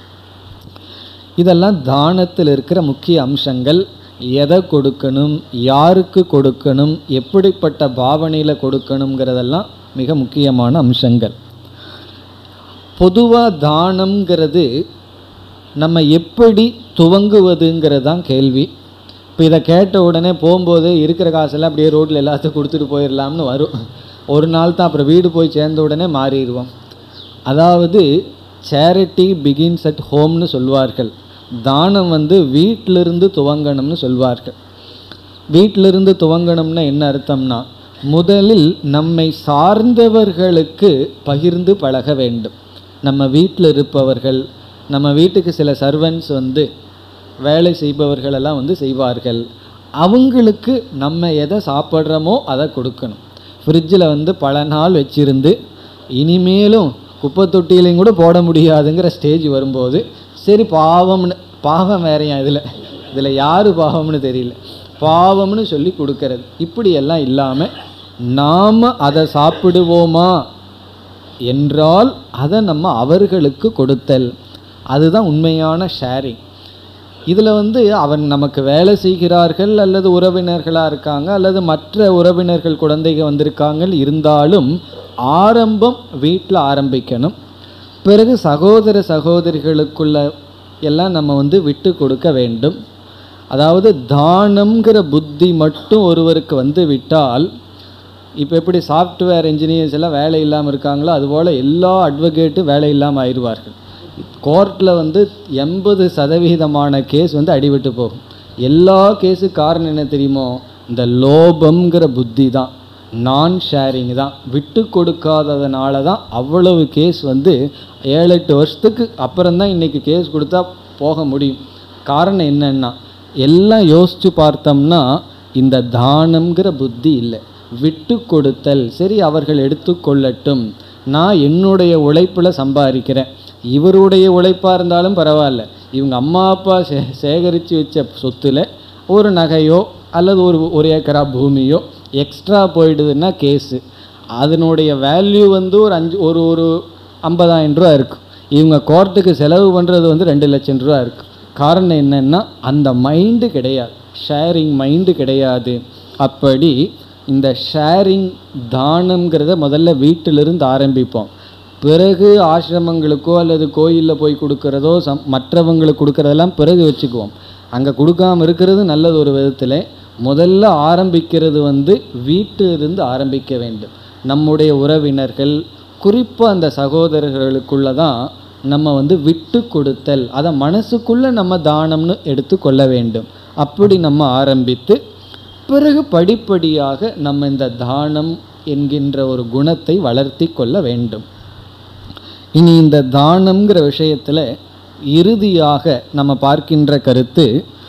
இதெல்லாம் தானத்தில் இருக்கிற முக்கிய அம்சங்கள் எதை கொடுக்கணும் யாருக்கு கொடுக்கணும் எப்படிப்பட்ட பாவனையில் கொடுக்கணுங்கிறதெல்லாம் மிக முக்கியமான அம்சங்கள் பொதுவாக தானம்ங்கிறது நம்ம எப்படி துவங்குவதுங்கிறது தான் கேள்வி இப்போ இதை கேட்ட உடனே போகும்போது இருக்கிற காசெல்லாம் அப்படியே ரோட்டில் எல்லாத்தையும் கொடுத்துட்டு போயிடலாம்னு வரும் ஒரு நாள் தான் அப்புறம் வீடு போய் சேர்ந்த உடனே மாறிடுவோம் அதாவது சேரிட்டி பிகின்ஸ் அட் ஹோம்னு சொல்வார்கள் தானம் வந்து வீட்டிலிருந்து துவங்கணும்னு சொல்வார்கள் வீட்டிலிருந்து துவங்கணும்னா என்ன அர்த்தம்னா முதலில் நம்மை சார்ந்தவர்களுக்கு பகிர்ந்து பழக வேண்டும் நம்ம வீட்டில் இருப்பவர்கள் நம்ம வீட்டுக்கு சில சர்வன்ட்ஸ் வந்து வேலை செய்பவர்களெல்லாம் வந்து செய்வார்கள் அவங்களுக்கு நம்ம எதை சாப்பிட்றோமோ அதை கொடுக்கணும் ஃப்ரிட்ஜில் வந்து பல நாள் வச்சிருந்து இனிமேலும் குப்பை தொட்டியிலையும் கூட போட முடியாதுங்கிற ஸ்டேஜ் வரும்போது சரி பாவம்னு பாவம் வேறையா இதில் இதில் யார் பாவம்னு தெரியல பாவம்னு சொல்லி கொடுக்கறது இப்படியெல்லாம் இல்லாமல் நாம் அதை சாப்பிடுவோமா என்றால் அதை நம்ம அவர்களுக்கு கொடுத்தல் அதுதான் உண்மையான ஷேரிங் இதில் வந்து அவன் நமக்கு வேலை செய்கிறார்கள் அல்லது உறவினர்களாக இருக்காங்க அல்லது மற்ற உறவினர்கள் குழந்தைகள் வந்திருக்காங்க இருந்தாலும் ஆரம்பம் வீட்டில் ஆரம்பிக்கணும் பிறகு சகோதர சகோதரிகளுக்குள்ள எல்லாம் நம்ம வந்து விட்டு கொடுக்க வேண்டும் அதாவது தானம்ங்கிற புத்தி மட்டும் ஒருவருக்கு வந்து விட்டால் இப்போ எப்படி சாஃப்ட்வேர் இன்ஜினியர்ஸ் எல்லாம் வேலை இல்லாமல் இருக்காங்களோ அதுபோல் எல்லா அட்வொகேட்டும் வேலை இல்லாமல் ஆயிடுவார்கள் கோர்ட்டில் வந்து எண்பது சதவிகிதமான கேஸ் வந்து அடிபட்டு போகும் எல்லா கேஸு காரணம் என்ன தெரியுமோ இந்த லோபம்ங்கிற புத்தி தான் நான் ஷேரிங் தான் விட்டு கொடுக்காததுனால தான் அவ்வளவு கேஸ் வந்து ஏழு எட்டு வருஷத்துக்கு அப்புறம்தான் இன்றைக்கி கேஸ் கொடுத்தா போக முடியும் காரணம் என்னன்னா எல்லாம் யோசித்து பார்த்தோம்னா இந்த தானம்ங்கிற புத்தி இல்லை விட்டு கொடுத்தல் சரி அவர்கள் எடுத்துக்கொள்ளட்டும் நான் என்னுடைய உழைப்பில் சம்பாதிக்கிறேன் இவருடைய உழைப்பாக இருந்தாலும் பரவாயில்ல இவங்க அம்மா அப்பா சே சேகரித்து வச்ச சொத்தில் ஒரு நகையோ அல்லது ஒரு ஒரு ஏக்கரா பூமியோ எக்ஸ்ட்ரா போயிடுதுன்னா கேஸு அதனுடைய வேல்யூ வந்து ஒரு அஞ்சு ஒரு ஒரு ஐம்பதாயிரம் ரூபா இருக்கும் இவங்க கோர்ட்டுக்கு செலவு பண்ணுறது வந்து ரெண்டு லட்சம் ரூபா இருக்குது காரணம் என்னென்னா அந்த மைண்டு கிடையாது ஷேரிங் மைண்டு கிடையாது அப்படி இந்த ஷேரிங் தானம்ங்கிறத முதல்ல வீட்டிலிருந்து ஆரம்பிப்போம் பிறகு ஆசிரமங்களுக்கோ அல்லது கோயிலில் போய் கொடுக்கறதோ சம் மற்றவங்களுக்கு கொடுக்கறதெல்லாம் பிறகு வச்சுக்குவோம் அங்கே கொடுக்காம இருக்கிறது நல்லது ஒரு விதத்தில் முதல்ல ஆரம்பிக்கிறது வந்து வீட்டிலிருந்து ஆரம்பிக்க வேண்டும் நம்முடைய உறவினர்கள் குறிப்பாக அந்த சகோதரர்களுக்குள்ள தான் நம்ம வந்து விட்டு கொடுத்தல் அதை மனசுக்குள்ளே நம்ம தானம்னு எடுத்துக்கொள்ள வேண்டும் அப்படி நம்ம ஆரம்பித்து பிறகு படிப்படியாக நம்ம இந்த தானம் என்கின்ற ஒரு குணத்தை வளர்த்தி கொள்ள வேண்டும் இனி இந்த தானம்ங்கிற விஷயத்தில் இறுதியாக நம்ம பார்க்கின்ற கருத்து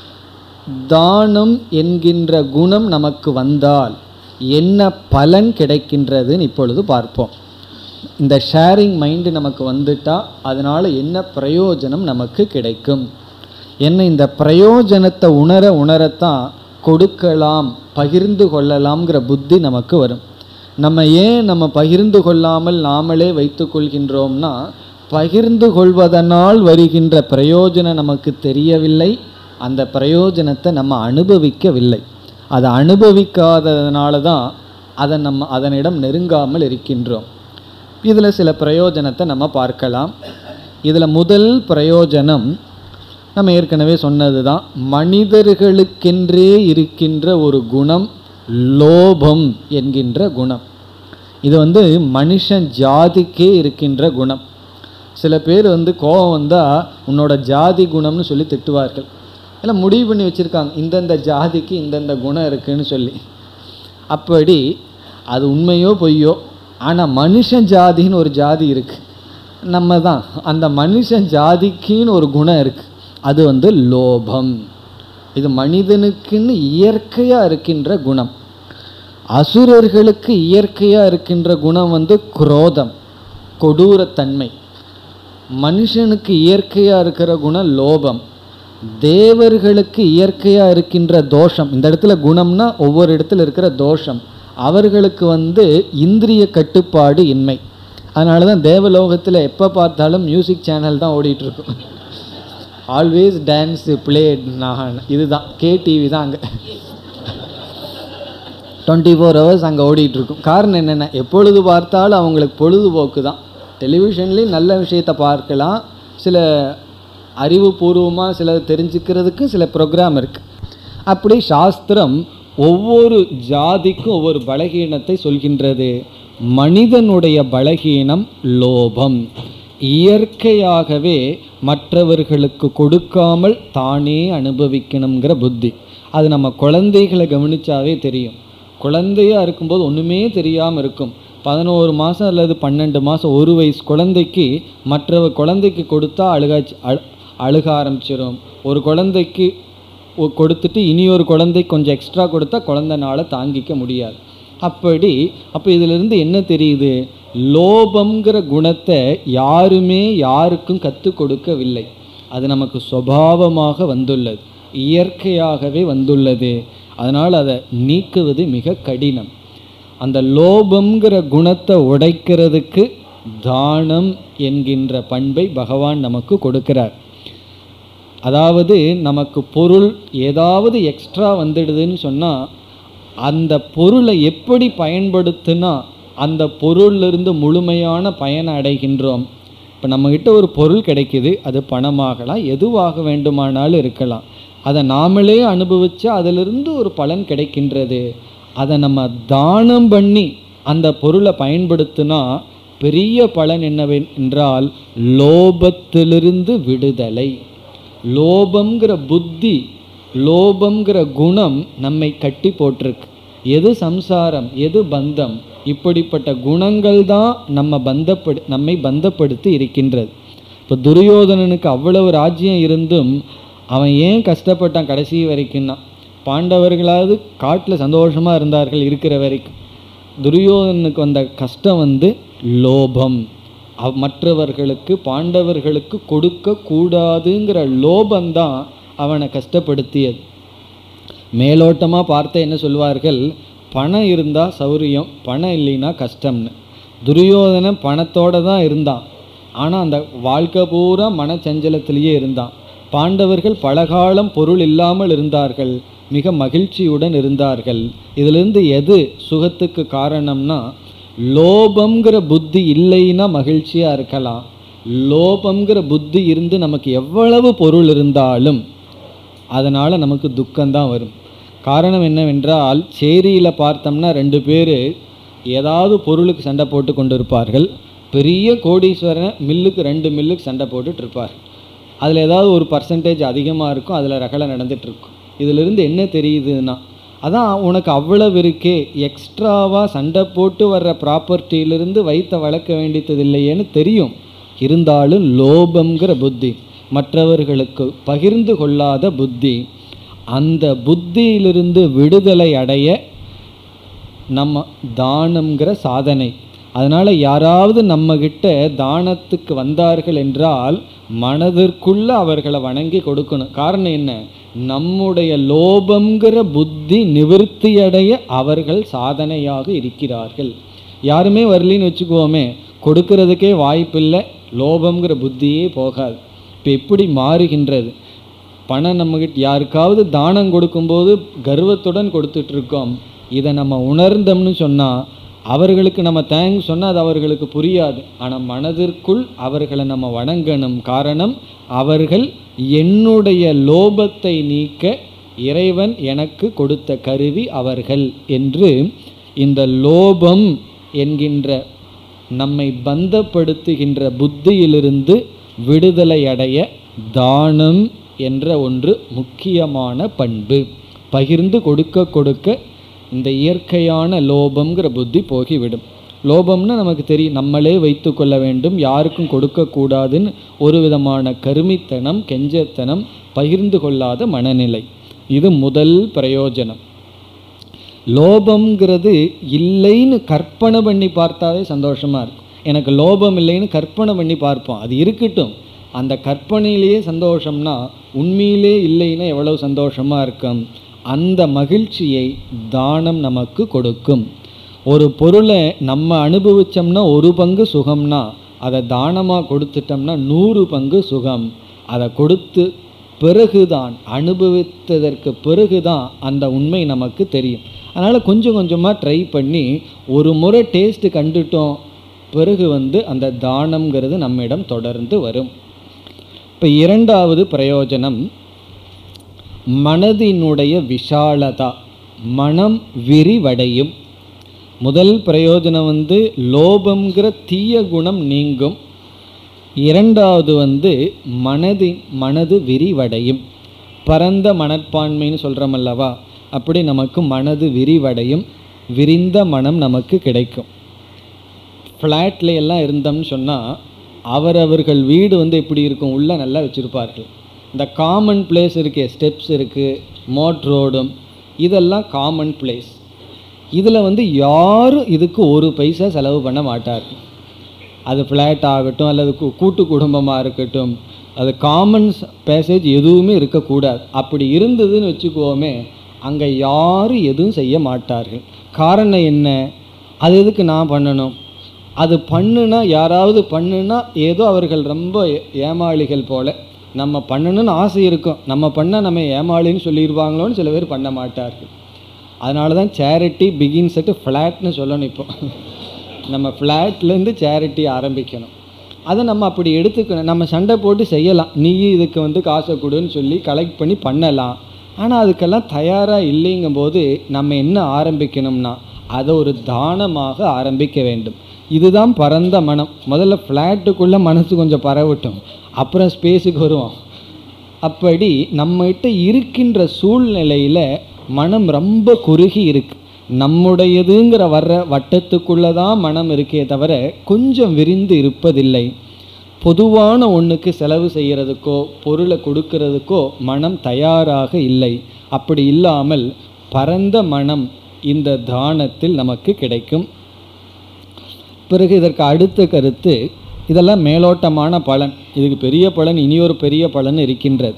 தானம் என்கின்ற குணம் நமக்கு வந்தால் என்ன பலன் கிடைக்கின்றதுன்னு இப்பொழுது பார்ப்போம் இந்த ஷேரிங் மைண்டு நமக்கு வந்துட்டால் அதனால் என்ன பிரயோஜனம் நமக்கு கிடைக்கும் என்ன இந்த பிரயோஜனத்தை உணர உணரத்தான் கொடுக்கலாம் பகிர்ந்து கொள்ளலாம்ங்கிற புத்தி நமக்கு வரும் நம்ம ஏன் நம்ம பகிர்ந்து கொள்ளாமல் நாமளே வைத்துக் கொள்கின்றோம்னா பகிர்ந்து கொள்வதனால் வருகின்ற பிரயோஜனம் நமக்கு தெரியவில்லை அந்த பிரயோஜனத்தை நம்ம அனுபவிக்கவில்லை அதை அனுபவிக்காததுனால தான் அதை நம்ம அதனிடம் நெருங்காமல் இருக்கின்றோம் இதில் சில பிரயோஜனத்தை நம்ம பார்க்கலாம் இதில் முதல் பிரயோஜனம் நம்ம ஏற்கனவே சொன்னது தான் மனிதர்களுக்கென்றே இருக்கின்ற ஒரு குணம் லோபம் என்கின்ற குணம் இது வந்து மனுஷன் ஜாதிக்கே இருக்கின்ற குணம் சில பேர் வந்து கோபம் வந்தால் உன்னோட ஜாதி குணம்னு சொல்லி திட்டுவார்கள் எல்லாம் முடிவு பண்ணி வச்சுருக்காங்க இந்தந்த ஜாதிக்கு இந்தந்த குணம் இருக்குன்னு சொல்லி அப்படி அது உண்மையோ பொய்யோ ஆனால் மனுஷன் ஜாதின்னு ஒரு ஜாதி இருக்குது நம்ம தான் அந்த மனுஷன் ஜாதிக்குன்னு ஒரு குணம் இருக்குது அது வந்து லோபம் இது மனிதனுக்குன்னு இயற்கையாக இருக்கின்ற குணம் அசுரர்களுக்கு இயற்கையாக இருக்கின்ற குணம் வந்து குரோதம் கொடூரத்தன்மை மனுஷனுக்கு இயற்கையாக இருக்கிற குணம் லோபம் தேவர்களுக்கு இயற்கையாக இருக்கின்ற தோஷம் இந்த இடத்துல குணம்னா ஒவ்வொரு இடத்துல இருக்கிற தோஷம் அவர்களுக்கு வந்து இந்திரிய கட்டுப்பாடு இன்மை அதனால தான் தேவலோகத்தில் எப்போ பார்த்தாலும் மியூசிக் சேனல் தான் ஓடிட்டு இருக்கும் ஆல்வேஸ் டான்ஸ் பிளேட் நான் இதுதான் கேடிவி தான் அங்கே டுவெண்ட்டி ஃபோர் ஹவர்ஸ் அங்கே ஓடிட்டு இருக்கும் காரணம் என்னென்ன எப்பொழுது பார்த்தாலும் அவங்களுக்கு பொழுதுபோக்கு தான் டெலிவிஷன்லேயும் நல்ல விஷயத்தை பார்க்கலாம் சில அறிவுபூர்வமாக சில தெரிஞ்சுக்கிறதுக்கு சில ப்ரோக்ராம் இருக்குது அப்படி சாஸ்திரம் ஒவ்வொரு ஜாதிக்கும் ஒவ்வொரு பலகீனத்தை சொல்கின்றது மனிதனுடைய பலகீனம் லோபம் இயற்கையாகவே மற்றவர்களுக்கு கொடுக்காமல் தானே அனுபவிக்கணுங்கிற புத்தி அது நம்ம குழந்தைகளை கவனிச்சாவே தெரியும் குழந்தையாக இருக்கும்போது ஒன்றுமே தெரியாமல் இருக்கும் பதினோரு மாதம் அல்லது பன்னெண்டு மாதம் ஒரு வயசு குழந்தைக்கு மற்றவ குழந்தைக்கு கொடுத்தா அழுகாச்சு அழு அழுக ஆரம்பிச்சிடும் ஒரு குழந்தைக்கு ஒ- கொடுத்துட்டு இனி ஒரு குழந்தை கொஞ்சம் எக்ஸ்ட்ரா கொடுத்தா குழந்தைனால தாங்கிக்க முடியாது அப்படி அப்போ இதிலிருந்து என்ன தெரியுது லோபம்ங்கிற குணத்தை யாருமே யாருக்கும் கற்றுக் கொடுக்கவில்லை அது நமக்கு சுபாவமாக வந்துள்ளது இயற்கையாகவே வந்துள்ளது அதனால் அதை நீக்குவது மிக கடினம் அந்த லோபம்ங்கிற குணத்தை உடைக்கிறதுக்கு தானம் என்கின்ற பண்பை பகவான் நமக்கு கொடுக்கிறார் அதாவது நமக்கு பொருள் ஏதாவது எக்ஸ்ட்ரா வந்துடுதுன்னு சொன்னால் அந்த பொருளை எப்படி பயன்படுத்தினா அந்த பொருளிலிருந்து முழுமையான பயனை அடைகின்றோம் இப்போ நம்மக்கிட்ட ஒரு பொருள் கிடைக்குது அது பணமாகலாம் எதுவாக வேண்டுமானாலும் இருக்கலாம் அதை நாமளே அனுபவிச்சா அதிலிருந்து ஒரு பலன் கிடைக்கின்றது அதை நம்ம தானம் பண்ணி அந்த பொருளை பயன்படுத்தினா பெரிய பலன் என்னவென்றால் லோபத்திலிருந்து விடுதலை லோபம்ங்கிற புத்தி லோபம்ங்கிற குணம் நம்மை கட்டி போட்டிருக்கு எது சம்சாரம் எது பந்தம் இப்படிப்பட்ட குணங்கள் தான் நம்ம பந்தப்படு நம்மை பந்தப்படுத்தி இருக்கின்றது இப்போ துரியோதனனுக்கு அவ்வளவு ராஜ்யம் இருந்தும் அவன் ஏன் கஷ்டப்பட்டான் கடைசி வரைக்கும்னா பாண்டவர்களாவது காட்டில் சந்தோஷமாக இருந்தார்கள் இருக்கிற வரைக்கும் துரியோதனனுக்கு வந்த கஷ்டம் வந்து லோபம் அவ் மற்றவர்களுக்கு பாண்டவர்களுக்கு கொடுக்க கூடாதுங்கிற லோபந்தான் அவனை கஷ்டப்படுத்தியது மேலோட்டமாக பார்த்த என்ன சொல்வார்கள் பணம் இருந்தால் சௌரியம் பணம் இல்லைன்னா கஷ்டம்னு துரியோதனன் பணத்தோடு தான் இருந்தான் ஆனால் அந்த வாழ்க்கை பூரா மனச்சஞ்சலத்திலேயே இருந்தான் பாண்டவர்கள் பலகாலம் பொருள் இல்லாமல் இருந்தார்கள் மிக மகிழ்ச்சியுடன் இருந்தார்கள் இதிலிருந்து எது சுகத்துக்கு காரணம்னா லோபம்ங்கிற புத்தி இல்லைன்னா மகிழ்ச்சியாக இருக்கலாம் லோபம்ங்கிற புத்தி இருந்து நமக்கு எவ்வளவு பொருள் இருந்தாலும் அதனால் நமக்கு துக்கம்தான் வரும் காரணம் என்னவென்றால் சேரியில் பார்த்தோம்னா ரெண்டு பேர் ஏதாவது பொருளுக்கு சண்டை போட்டு கொண்டு இருப்பார்கள் பெரிய கோடீஸ்வரன் மில்லுக்கு ரெண்டு மில்லுக்கு சண்டை போட்டுட்டு இருப்பார் அதில் ஏதாவது ஒரு பர்சன்டேஜ் அதிகமாக இருக்கும் அதில் ரகலை நடந்துட்டு இருக்கும் இதிலிருந்து என்ன தெரியுதுன்னா அதான் உனக்கு அவ்வளவு இருக்கே எக்ஸ்ட்ராவாக சண்டை போட்டு வர்ற ப்ராப்பர்ட்டியிலிருந்து வைத்த வளர்க்க வேண்டியது இல்லையேன்னு தெரியும் இருந்தாலும் லோபம்ங்கிற புத்தி மற்றவர்களுக்கு பகிர்ந்து கொள்ளாத புத்தி அந்த புத்தியிலிருந்து விடுதலை அடைய நம்ம தானம்ங்கிற சாதனை அதனால் யாராவது நம்மக்கிட்ட தானத்துக்கு வந்தார்கள் என்றால் மனதிற்குள்ள அவர்களை வணங்கி கொடுக்கணும் காரணம் என்ன நம்முடைய லோபம்ங்கிற புத்தி நிவிருத்தியடைய அவர்கள் சாதனையாக இருக்கிறார்கள் யாருமே வரலின்னு வச்சுக்குவோமே கொடுக்கறதுக்கே வாய்ப்பில்லை லோபம்ங்கிற புத்தியே போகாது இப்போ எப்படி மாறுகின்றது பணம் நம்மகிட்ட யாருக்காவது தானம் கொடுக்கும்போது கர்வத்துடன் கொடுத்துட்டு இருக்கோம் இதை நம்ம உணர்ந்தோம்னு சொன்னால் அவர்களுக்கு நம்ம தேங்க்ஸ் சொன்னால் அது அவர்களுக்கு புரியாது ஆனால் மனதிற்குள் அவர்களை நம்ம வணங்கணும் காரணம் அவர்கள் என்னுடைய லோபத்தை நீக்க இறைவன் எனக்கு கொடுத்த கருவி அவர்கள் என்று இந்த லோபம் என்கின்ற நம்மை பந்தப்படுத்துகின்ற புத்தியிலிருந்து விடுதலை அடைய தானம் என்ற ஒன்று முக்கியமான பண்பு பகிர்ந்து கொடுக்க கொடுக்க இந்த இயற்கையான லோபம்ங்கிற புத்தி போகிவிடும் லோபம்னா நமக்கு தெரியும் நம்மளே வைத்து கொள்ள வேண்டும் யாருக்கும் கொடுக்கக்கூடாதுன்னு ஒரு விதமான கருமித்தனம் கெஞ்சத்தனம் பகிர்ந்து கொள்ளாத மனநிலை இது முதல் பிரயோஜனம் லோபம்ங்கிறது இல்லைன்னு கற்பனை பண்ணி பார்த்தாவே சந்தோஷமாக இருக்கும் எனக்கு லோபம் இல்லைன்னு கற்பனை பண்ணி பார்ப்போம் அது இருக்கட்டும் அந்த கற்பனையிலேயே சந்தோஷம்னா உண்மையிலே இல்லைன்னா எவ்வளவு சந்தோஷமாக இருக்கும் அந்த மகிழ்ச்சியை தானம் நமக்கு கொடுக்கும் ஒரு பொருளை நம்ம அனுபவிச்சோம்னா ஒரு பங்கு சுகம்னா அதை தானமாக கொடுத்துட்டோம்னா நூறு பங்கு சுகம் அதை கொடுத்து பிறகுதான் அனுபவித்ததற்கு பிறகுதான் அந்த உண்மை நமக்கு தெரியும் அதனால் கொஞ்சம் கொஞ்சமாக ட்ரை பண்ணி ஒரு முறை டேஸ்ட்டு கண்டுட்டோம் பிறகு வந்து அந்த தானம்ங்கிறது நம்மிடம் தொடர்ந்து வரும் இப்போ இரண்டாவது பிரயோஜனம் மனதினுடைய விஷாலதா மனம் விரிவடையும் முதல் பிரயோஜனம் வந்து லோபம்ங்கிற தீய குணம் நீங்கும் இரண்டாவது வந்து மனதின் மனது விரிவடையும் பரந்த மனப்பான்மைன்னு சொல்கிறோம் அல்லவா அப்படி நமக்கு மனது விரிவடையும் விரிந்த மனம் நமக்கு கிடைக்கும் ஃப்ளாட்ல எல்லாம் இருந்தோம்னு சொன்னால் அவரவர்கள் வீடு வந்து எப்படி இருக்கும் உள்ள நல்லா வச்சுருப்பார்கள் இந்த காமன் பிளேஸ் இருக்கே ஸ்டெப்ஸ் இருக்குது மோட் ரோடும் இதெல்லாம் காமன் பிளேஸ் இதில் வந்து யாரும் இதுக்கு ஒரு பைசா செலவு பண்ண மாட்டார்கள் அது ஃப்ளாட் ஆகட்டும் அல்லது கூ- கூட்டு குடும்பமாக இருக்கட்டும் அது காமன் பேசேஜ் எதுவுமே இருக்கக்கூடாது அப்படி இருந்ததுன்னு வச்சுக்குவோமே அங்கே யாரும் எதுவும் செய்ய மாட்டார்கள் காரணம் என்ன அது எதுக்கு நான் பண்ணணும் அது பண்ணுனா யாராவது பண்ணுனா ஏதோ அவர்கள் ரொம்ப ஏ- ஏமாளிகள் போல நம்ம பண்ணணும்னு ஆசை இருக்கும் நம்ம பண்ணால் நம்ம ஏமாளின்னு சொல்லிடுவாங்களோன்னு சில பேர் பண்ண மாட்டார்கள் அதனால தான் சேரிட்டி பிகின்ஸ் அட் ஃப்ளாட்னு சொல்லணும் இப்போ நம்ம ஃப்ளாட்லேருந்து சேரிட்டி ஆரம்பிக்கணும் அதை நம்ம அப்படி எடுத்துக்கணும் நம்ம சண்டை போட்டு செய்யலாம் நீ இதுக்கு வந்து காசை கொடுன்னு சொல்லி கலெக்ட் பண்ணி பண்ணலாம் ஆனால் அதுக்கெல்லாம் தயாராக இல்லைங்கும்போது நம்ம என்ன ஆரம்பிக்கணும்னா அதை ஒரு தானமாக ஆரம்பிக்க வேண்டும் இதுதான் பரந்த மனம் முதல்ல ஃப்ளாட்டுக்குள்ளே மனசு கொஞ்சம் பரவட்டும் அப்புறம் ஸ்பேஸுக்கு வருவோம் அப்படி நம்மகிட்ட இருக்கின்ற சூழ்நிலையில் மனம் ரொம்ப குறுகி இருக்கு நம்முடையதுங்கிற வர்ற வட்டத்துக்குள்ளே தான் மனம் இருக்கே தவிர கொஞ்சம் விரிந்து இருப்பதில்லை பொதுவான ஒன்றுக்கு செலவு செய்கிறதுக்கோ பொருளை கொடுக்கறதுக்கோ மனம் தயாராக இல்லை அப்படி இல்லாமல் பரந்த மனம் இந்த தானத்தில் நமக்கு கிடைக்கும் பிறகு இதற்கு அடுத்த கருத்து இதெல்லாம் மேலோட்டமான பலன் இதுக்கு பெரிய பலன் இனியொரு பெரிய பலன் இருக்கின்றது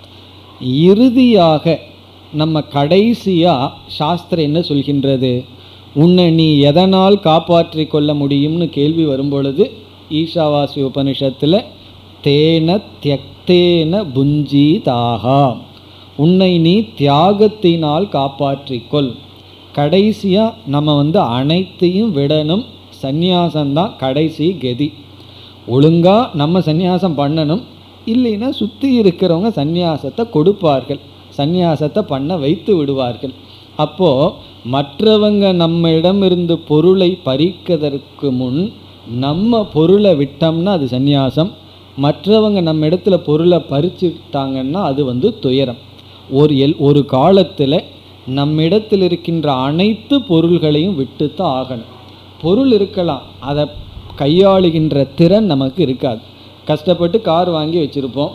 இறுதியாக நம்ம கடைசியாக சாஸ்திரம் என்ன சொல்கின்றது உன்னை நீ எதனால் காப்பாற்றிக் கொள்ள முடியும்னு கேள்வி வரும்பொழுது ஈஷாவாசி உபனிஷத்தில் தேன தியக்தேன புஞ்சீதாகா உன்னை நீ தியாகத்தினால் காப்பாற்றிக்கொள் கடைசியாக நம்ம வந்து அனைத்தையும் விடணும் சந்நியாசம்தான் கடைசி கதி ஒழுங்கா நம்ம சந்நியாசம் பண்ணணும் இல்லைன்னா சுற்றி இருக்கிறவங்க சந்நியாசத்தை கொடுப்பார்கள் சந்நியாசத்தை பண்ண வைத்து விடுவார்கள் அப்போது மற்றவங்க நம்மிடமிருந்து பொருளை பறிக்கிறதற்கு முன் நம்ம பொருளை விட்டோம்னா அது சந்நியாசம் மற்றவங்க நம்ம இடத்துல பொருளை பறிச்சுட்டாங்கன்னா அது வந்து துயரம் ஒரு எல் ஒரு காலத்தில் நம்மிடத்தில் இருக்கின்ற அனைத்து பொருள்களையும் விட்டுத்தான் ஆகணும் பொருள் இருக்கலாம் அதை கையாளுகின்ற திறன் நமக்கு இருக்காது கஷ்டப்பட்டு கார் வாங்கி வச்சுருப்போம்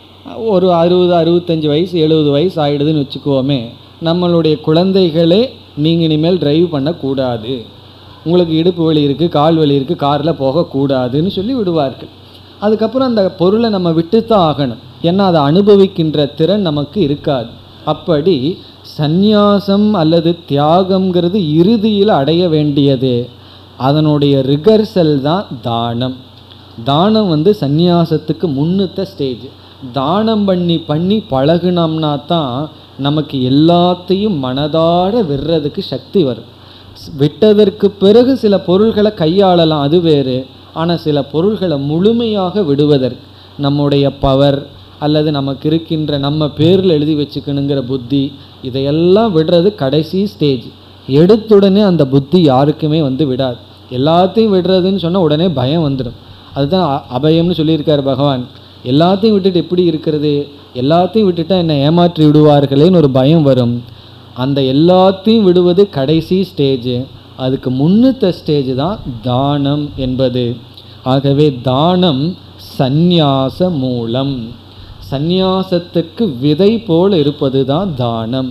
ஒரு அறுபது அறுபத்தஞ்சு வயசு எழுபது வயசு ஆயிடுதுன்னு வச்சுக்குவோமே நம்மளுடைய குழந்தைகளே நீங்கள் இனிமேல் டிரைவ் பண்ணக்கூடாது உங்களுக்கு இடுப்பு வலி இருக்குது கால் வலி இருக்குது காரில் போகக்கூடாதுன்னு சொல்லி விடுவார்கள் அதுக்கப்புறம் அந்த பொருளை நம்ம விட்டுத்தான் ஆகணும் ஏன்னா அதை அனுபவிக்கின்ற திறன் நமக்கு இருக்காது அப்படி சந்நியாசம் அல்லது தியாகம்ங்கிறது இறுதியில் அடைய வேண்டியது அதனுடைய ரிகர்சல் தான் தானம் தானம் வந்து சந்நியாசத்துக்கு முன்னுத்த ஸ்டேஜ் தானம் பண்ணி பண்ணி பழகுனோம்னா தான் நமக்கு எல்லாத்தையும் மனதார விடுறதுக்கு சக்தி வரும் ஸ்- விட்டதற்கு பிறகு சில பொருள்களை கையாளலாம் அது வேறு ஆனால் சில பொருள்களை முழுமையாக விடுவதற்கு நம்முடைய பவர் அல்லது நமக்கு இருக்கின்ற நம்ம பேரில் எழுதி வச்சுக்கணுங்கிற புத்தி இதையெல்லாம் விடுறது கடைசி ஸ்டேஜ் எடுத்துடனே அந்த புத்தி யாருக்குமே வந்து விடாது எல்லாத்தையும் விடுறதுன்னு சொன்னால் உடனே பயம் வந்துடும் அதுதான் அ- அபயம்னு சொல்லியிருக்கார் பகவான் எல்லாத்தையும் விட்டுட்டு எப்படி இருக்கிறது எல்லாத்தையும் விட்டுட்டா என்னை ஏமாற்றி விடுவார்களேன்னு ஒரு பயம் வரும் அந்த எல்லாத்தையும் விடுவது கடைசி ஸ்டேஜ் அதுக்கு முன்னுத்த ஸ்டேஜ் தான் தானம் என்பது ஆகவே தானம் சந்நியாச மூலம் சந்நியாசத்துக்கு விதை போல் இருப்பது தான் தானம்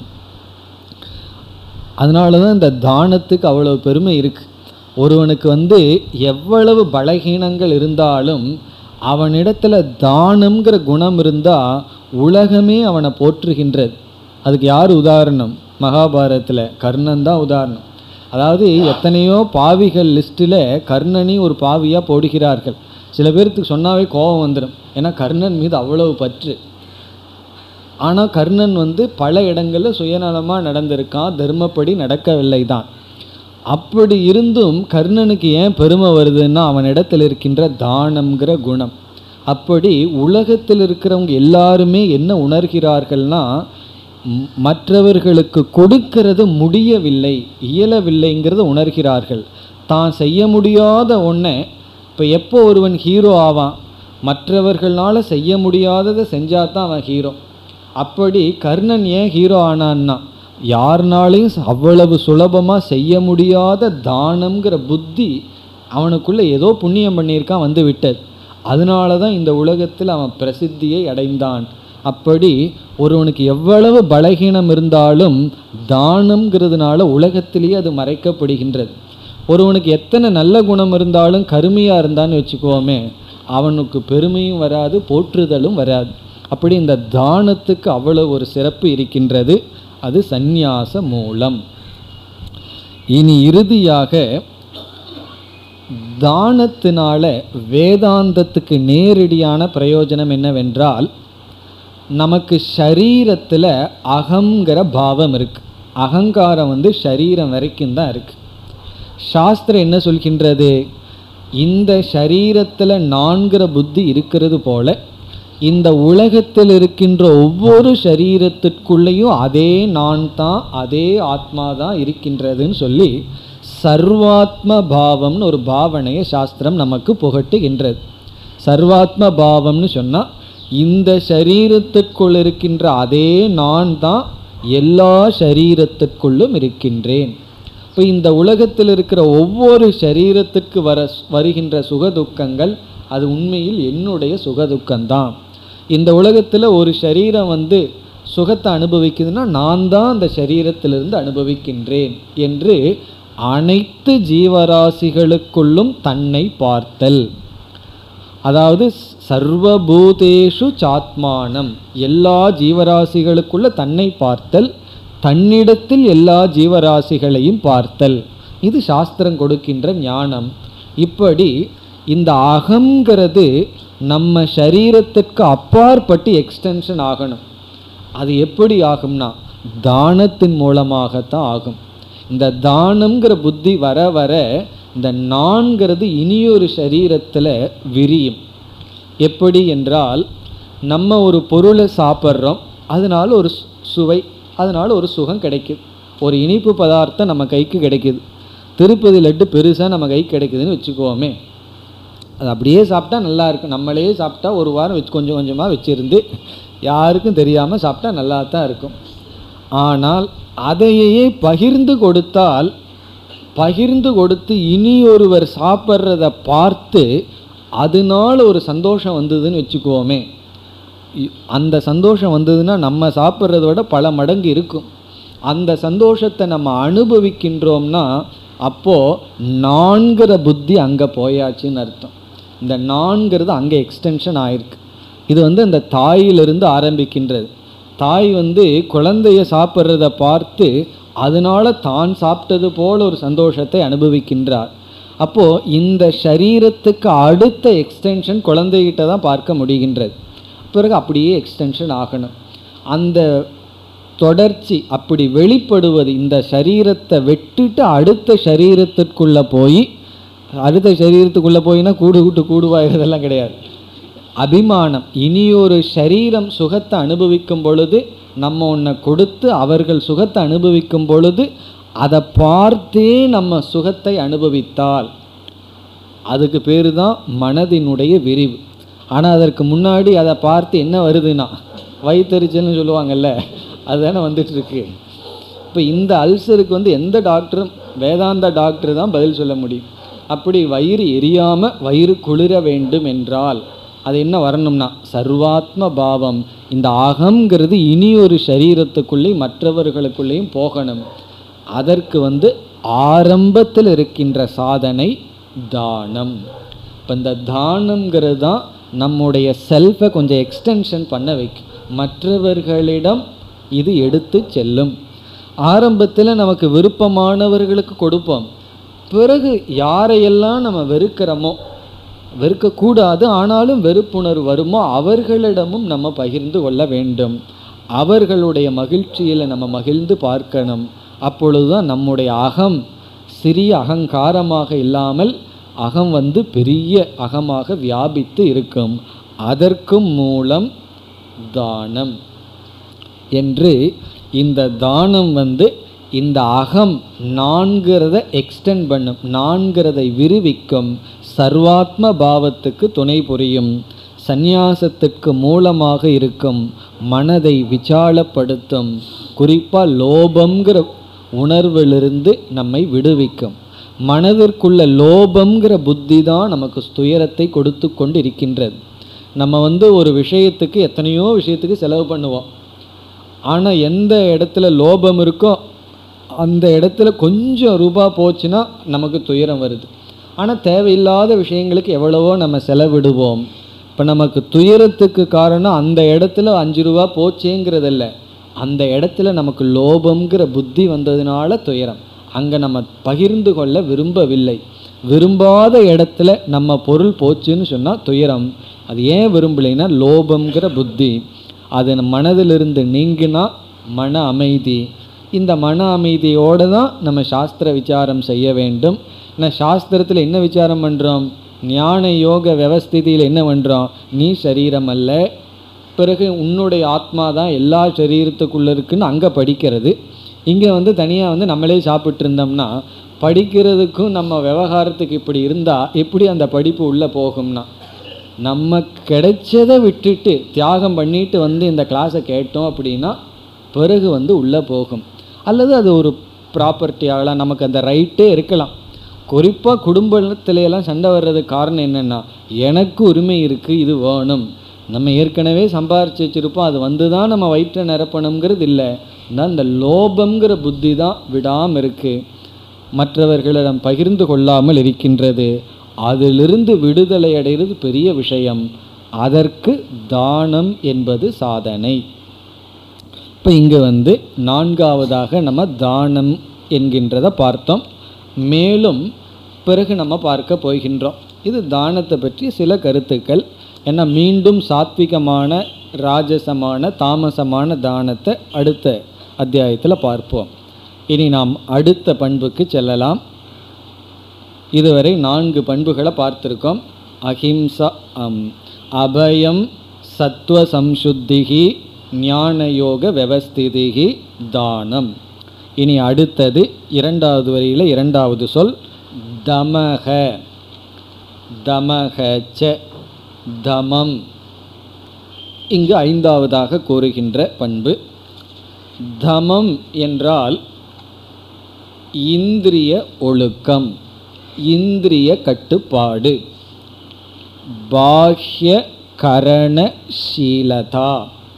அதனால தான் இந்த தானத்துக்கு அவ்வளவு பெருமை இருக்கு ஒருவனுக்கு வந்து எவ்வளவு பலகீனங்கள் இருந்தாலும் அவனிடத்துல தானம்ங்கிற குணம் இருந்தால் உலகமே அவனை போற்றுகின்றது அதுக்கு யார் உதாரணம் மகாபாரதத்தில் கர்ணன் தான் உதாரணம் அதாவது எத்தனையோ பாவிகள் லிஸ்ட்டில் கர்ணனையும் ஒரு பாவியாக போடுகிறார்கள் சில பேர்த்துக்கு சொன்னாவே கோபம் வந்துடும் ஏன்னா கர்ணன் மீது அவ்வளவு பற்று ஆனால் கர்ணன் வந்து பல இடங்களில் சுயநலமாக நடந்திருக்கான் தர்மப்படி நடக்கவில்லை தான் அப்படி இருந்தும் கர்ணனுக்கு ஏன் பெருமை வருதுன்னா அவனிடத்தில் இருக்கின்ற தானம்ங்கிற குணம் அப்படி உலகத்தில் இருக்கிறவங்க எல்லாருமே என்ன உணர்கிறார்கள்னா ம், மற்றவர்களுக்கு கொடுக்கிறது முடியவில்லை இயலவில்லைங்கிறத உணர்கிறார்கள் தான் செய்ய முடியாத ஒன்றை இப்போ எப்போ ஒருவன் ஹீரோ ஆவான் மற்றவர்களால் செய்ய முடியாததை செஞ்சால் தான் அவன் ஹீரோ அப்படி கர்ணன் ஏன் ஹீரோ ஆனான்னா யாருனாலையும் அவ்வளவு சுலபமாக செய்ய முடியாத தானம்ங்கிற புத்தி அவனுக்குள்ளே ஏதோ புண்ணியம் பண்ணியிருக்கான் வந்து விட்டது அதனால தான் இந்த உலகத்தில் அவன் பிரசித்தியை அடைந்தான் அப்படி ஒருவனுக்கு எவ்வளவு பலகீனம் இருந்தாலும் தானம்ங்கிறதுனால உலகத்திலேயே அது மறைக்கப்படுகின்றது ஒருவனுக்கு எத்தனை நல்ல குணம் இருந்தாலும் கருமையாக இருந்தான்னு வச்சுக்கோமே அவனுக்கு பெருமையும் வராது போற்றுதலும் வராது அப்படி இந்த தானத்துக்கு அவ்வளவு ஒரு சிறப்பு இருக்கின்றது அது சந்நியாச மூலம் இனி இறுதியாக தானத்தினால வேதாந்தத்துக்கு நேரடியான பிரயோஜனம் என்னவென்றால் நமக்கு ஷரீரத்தில் அகங்கிற பாவம் இருக்கு அகங்காரம் வந்து ஷரீரம் வரைக்கும் தான் இருக்கு சாஸ்திரம் என்ன சொல்கின்றது இந்த ஷரீரத்தில் நான்கிற புத்தி இருக்கிறது போல இந்த உலகத்தில் இருக்கின்ற ஒவ்வொரு சரீரத்திற்குள்ளேயும் அதே நான் தான் அதே ஆத்மா தான் இருக்கின்றதுன்னு சொல்லி சர்வாத்ம பாவம்னு ஒரு பாவனையை சாஸ்திரம் நமக்கு புகட்டுகின்றது சர்வாத்ம பாவம்னு சொன்னால் இந்த சரீரத்திற்குள் இருக்கின்ற அதே நான் தான் எல்லா சரீரத்திற்குள்ளும் இருக்கின்றேன் இப்போ இந்த உலகத்தில் இருக்கிற ஒவ்வொரு சரீரத்திற்கு வர வருகின்ற சுகதுக்கங்கள் அது உண்மையில் என்னுடைய சுகதுக்கம்தான் இந்த உலகத்தில் ஒரு சரீரம் வந்து சுகத்தை அனுபவிக்குதுன்னா நான் தான் அந்த சரீரத்திலிருந்து அனுபவிக்கின்றேன் என்று அனைத்து ஜீவராசிகளுக்குள்ளும் தன்னை பார்த்தல் அதாவது சர்வபூதேஷு சாத்மானம் எல்லா ஜீவராசிகளுக்குள்ள தன்னை பார்த்தல் தன்னிடத்தில் எல்லா ஜீவராசிகளையும் பார்த்தல் இது சாஸ்திரம் கொடுக்கின்ற ஞானம் இப்படி இந்த அகங்கிறது நம்ம சரீரத்திற்கு அப்பாற்பட்டு எக்ஸ்டென்ஷன் ஆகணும் அது எப்படி ஆகும்னா தானத்தின் மூலமாகத்தான் ஆகும் இந்த தானம்ங்கிற புத்தி வர வர இந்த நான்கிறது இனியொரு சரீரத்தில் விரியும் எப்படி என்றால் நம்ம ஒரு பொருளை சாப்பிட்றோம் அதனால ஒரு சு- சுவை அதனால ஒரு சுகம் கிடைக்குது ஒரு இனிப்பு பதார்த்தம் நம்ம கைக்கு கிடைக்குது திருப்பதி லட்டு பெருசாக நம்ம கைக்கு கிடைக்குதுன்னு வச்சுக்குவோமே அது அப்படியே சாப்பிட்டா நல்லா இருக்கும் நம்மளே சாப்பிட்டா ஒரு வாரம் வச்சு கொஞ்சம் கொஞ்சமாக வச்சிருந்து யாருக்கும் தெரியாமல் சாப்பிட்டா நல்லா தான் இருக்கும் ஆனால் அதையே பகிர்ந்து கொடுத்தால் பகிர்ந்து கொடுத்து இனி ஒருவர் சாப்பிட்றத பார்த்து அதனால ஒரு சந்தோஷம் வந்ததுன்னு வச்சுக்குவோமே இ- அந்த சந்தோஷம் வந்ததுன்னா நம்ம சாப்பிட்றத விட பல மடங்கு இருக்கும் அந்த சந்தோஷத்தை நம்ம அனுபவிக்கின்றோம்னா அப்போது நான்கிற புத்தி அங்கே போயாச்சுன்னு அர்த்தம் இந்த நான்கிறது அங்கே எக்ஸ்டென்ஷன் ஆயிருக்கு இது வந்து அந்த தாயிலிருந்து ஆரம்பிக்கின்றது தாய் வந்து குழந்தைய சாப்பிட்றத பார்த்து அதனால தான் சாப்பிட்டது போல ஒரு சந்தோஷத்தை அனுபவிக்கின்றார் அப்போது இந்த சரீரத்துக்கு அடுத்த எக்ஸ்டென்ஷன் குழந்தைகிட்ட தான் பார்க்க முடிகின்றது பிறகு அப்படியே எக்ஸ்டென்ஷன் ஆகணும் அந்த தொடர்ச்சி அப்படி வெளிப்படுவது இந்த சரீரத்தை வெட்டிட்டு அடுத்த சரீரத்திற்குள்ளே போய் அடுத்த சரீரத்துக்குள்ளே போயினா கூடு கூட்டு கூடுவாயிரதெல்லாம் கிடையாது அபிமானம் இனியொரு சரீரம் சுகத்தை அனுபவிக்கும் பொழுது நம்ம ஒன்றை கொடுத்து அவர்கள் சுகத்தை அனுபவிக்கும் பொழுது அதை பார்த்தே நம்ம சுகத்தை அனுபவித்தால் அதுக்கு பேர் தான் மனதினுடைய விரிவு ஆனால் அதற்கு முன்னாடி அதை பார்த்து என்ன வருதுன்னா வயிற்றுச்சல்னு சொல்லுவாங்கல்ல அதுதானே வந்துட்டு இருக்கு இப்போ இந்த அல்சருக்கு வந்து எந்த டாக்டரும் வேதாந்த டாக்டர் தான் பதில் சொல்ல முடியும் அப்படி வயிறு எரியாமல் வயிறு குளிர வேண்டும் என்றால் அது என்ன வரணும்னா சர்வாத்ம பாவம் இந்த அகங்கிறது இனி ஒரு சரீரத்துக்குள்ளேயும் மற்றவர்களுக்குள்ளேயும் போகணும் அதற்கு வந்து ஆரம்பத்தில் இருக்கின்ற சாதனை தானம் இப்போ இந்த தானம்ங்கிறது தான் நம்முடைய செல்ஃபை கொஞ்சம் எக்ஸ்டென்ஷன் பண்ண வைக்கும் மற்றவர்களிடம் இது எடுத்து செல்லும் ஆரம்பத்தில் நமக்கு விருப்பமானவர்களுக்கு கொடுப்போம் பிறகு யாரையெல்லாம் நம்ம வெறுக்கிறோமோ வெறுக்கக்கூடாது ஆனாலும் வெறுப்புணர்வு வருமோ அவர்களிடமும் நம்ம பகிர்ந்து கொள்ள வேண்டும் அவர்களுடைய மகிழ்ச்சியில் நம்ம மகிழ்ந்து பார்க்கணும் அப்பொழுதுதான் நம்முடைய அகம் சிறிய அகங்காரமாக இல்லாமல் அகம் வந்து பெரிய அகமாக வியாபித்து இருக்கும் அதற்கும் மூலம் தானம் என்று இந்த தானம் வந்து இந்த அகம் நான்கிறத எக்ஸ்டெண்ட் பண்ணும் நான்கிறதை விரிவிக்கும் சர்வாத்ம பாவத்துக்கு துணை புரியும் சந்நியாசத்துக்கு மூலமாக இருக்கும் மனதை விசாலப்படுத்தும் குறிப்பாக லோபம்ங்கிற உணர்விலிருந்து நம்மை விடுவிக்கும் மனதிற்குள்ள லோபம்ங்கிற புத்தி தான் நமக்கு துயரத்தை கொடுத்து கொண்டு இருக்கின்றது நம்ம வந்து ஒரு விஷயத்துக்கு எத்தனையோ விஷயத்துக்கு செலவு பண்ணுவோம் ஆனால் எந்த இடத்துல லோபம் இருக்கோ அந்த இடத்துல கொஞ்சம் ரூபா போச்சுன்னா நமக்கு துயரம் வருது ஆனால் தேவையில்லாத விஷயங்களுக்கு எவ்வளவோ நம்ம செலவிடுவோம் இப்போ நமக்கு துயரத்துக்கு காரணம் அந்த இடத்துல அஞ்சு ரூபா போச்சேங்கிறதில்ல அந்த இடத்துல நமக்கு லோபம்ங்கிற புத்தி வந்ததுனால துயரம் அங்கே நம்ம பகிர்ந்து கொள்ள விரும்பவில்லை விரும்பாத இடத்துல நம்ம பொருள் போச்சுன்னு சொன்னால் துயரம் அது ஏன் விரும்பலைன்னா லோபம்ங்கிற புத்தி அது நம்ம மனதிலிருந்து நீங்கினா மன அமைதி இந்த மன அமைதியோடு தான் நம்ம சாஸ்திர விசாரம் செய்ய வேண்டும் நான் சாஸ்திரத்தில் என்ன விசாரம் பண்ணுறோம் ஞான யோக விவஸ்திதியில் என்ன பண்ணுறோம் நீ சரீரம் அல்ல பிறகு உன்னுடைய ஆத்மா தான் எல்லா சரீரத்துக்குள்ளே இருக்குன்னு அங்கே படிக்கிறது இங்கே வந்து தனியாக வந்து நம்மளே சாப்பிட்டு இருந்தோம்னா படிக்கிறதுக்கும் நம்ம விவகாரத்துக்கு இப்படி இருந்தால் எப்படி அந்த படிப்பு உள்ளே போகும்னா நம்ம கிடைச்சதை விட்டுட்டு தியாகம் பண்ணிட்டு வந்து இந்த கிளாஸை கேட்டோம் அப்படின்னா பிறகு வந்து உள்ளே போகும் அல்லது அது ஒரு ப்ராப்பர்ட்டி ஆகலாம் நமக்கு அந்த ரைட்டே இருக்கலாம் குறிப்பாக குடும்பத்துல எல்லாம் சண்டை வர்றதுக்கு காரணம் என்னென்னா எனக்கு உரிமை இருக்குது இது வேணும் நம்ம ஏற்கனவே சம்பாரிச்சு வச்சுருப்போம் அது வந்து தான் நம்ம வயிற்றை நிரப்பணுங்கிறது இல்லை ஆனால் இந்த லோபம்ங்கிற புத்தி தான் விடாமல் இருக்குது மற்றவர்களிடம் பகிர்ந்து கொள்ளாமல் இருக்கின்றது அதிலிருந்து விடுதலை அடைகிறது பெரிய விஷயம் அதற்கு தானம் என்பது சாதனை இப்போ இங்கே வந்து நான்காவதாக நம்ம தானம் என்கின்றதை பார்த்தோம் மேலும் பிறகு நம்ம பார்க்க போகின்றோம் இது தானத்தை பற்றி சில கருத்துக்கள் ஏன்னா மீண்டும் சாத்விகமான ராஜசமான தாமசமான தானத்தை அடுத்த அத்தியாயத்தில் பார்ப்போம் இனி நாம் அடுத்த பண்புக்கு செல்லலாம் இதுவரை நான்கு பண்புகளை பார்த்துருக்கோம் அஹிம்சா அம், அபயம் சத்வ சம்சுத்திகி ஞானயோக விவஸ்திதிகி தானம் இனி அடுத்தது இரண்டாவது வரியில் இரண்டாவது சொல் தமக தமகச்ச தமம் இங்கு ஐந்தாவதாக கூறுகின்ற பண்பு தமம் என்றால் இந்திரிய ஒழுக்கம் இந்திரிய கட்டுப்பாடு பாஹ்ய கரண சீலதா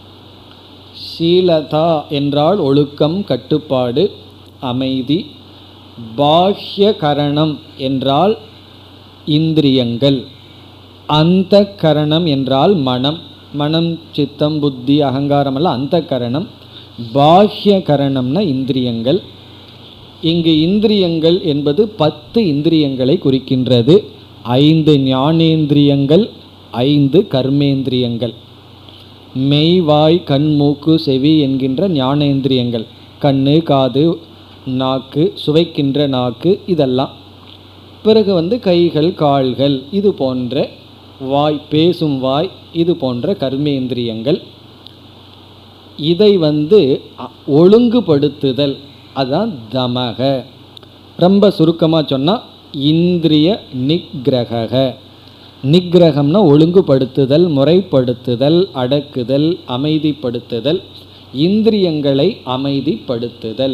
சீலதா என்றால் ஒழுக்கம் கட்டுப்பாடு அமைதி பாஹ்ய கரணம் என்றால் இந்திரியங்கள் அந்த கரணம் என்றால் மனம் மனம் சித்தம் புத்தி அகங்காரம் எல்லாம் அந்த கரணம் பாஹ்ய கரணம்னா இந்திரியங்கள் இங்கு இந்திரியங்கள் என்பது பத்து இந்திரியங்களை குறிக்கின்றது ஐந்து ஞானேந்திரியங்கள் ஐந்து கர்மேந்திரியங்கள் மெய் வாய் கண் மூக்கு செவி என்கின்ற ஞானேந்திரியங்கள் கண்ணு காது நாக்கு சுவைக்கின்ற நாக்கு இதெல்லாம் பிறகு வந்து கைகள் கால்கள் இது போன்ற வாய் பேசும் வாய் இது போன்ற கர்மேந்திரியங்கள் இதை வந்து அ- ஒழுங்குபடுத்துதல் அதான் தமக ரொம்ப சுருக்கமாக சொன்னால் இந்திரிய நிக்கிரக நிக்கிரகம்னா ஒழுங்குபடுத்துதல் முறைப்படுத்துதல் அடக்குதல் அமைதிப்படுத்துதல் இந்திரியங்களை அமைதிப்படுத்துதல்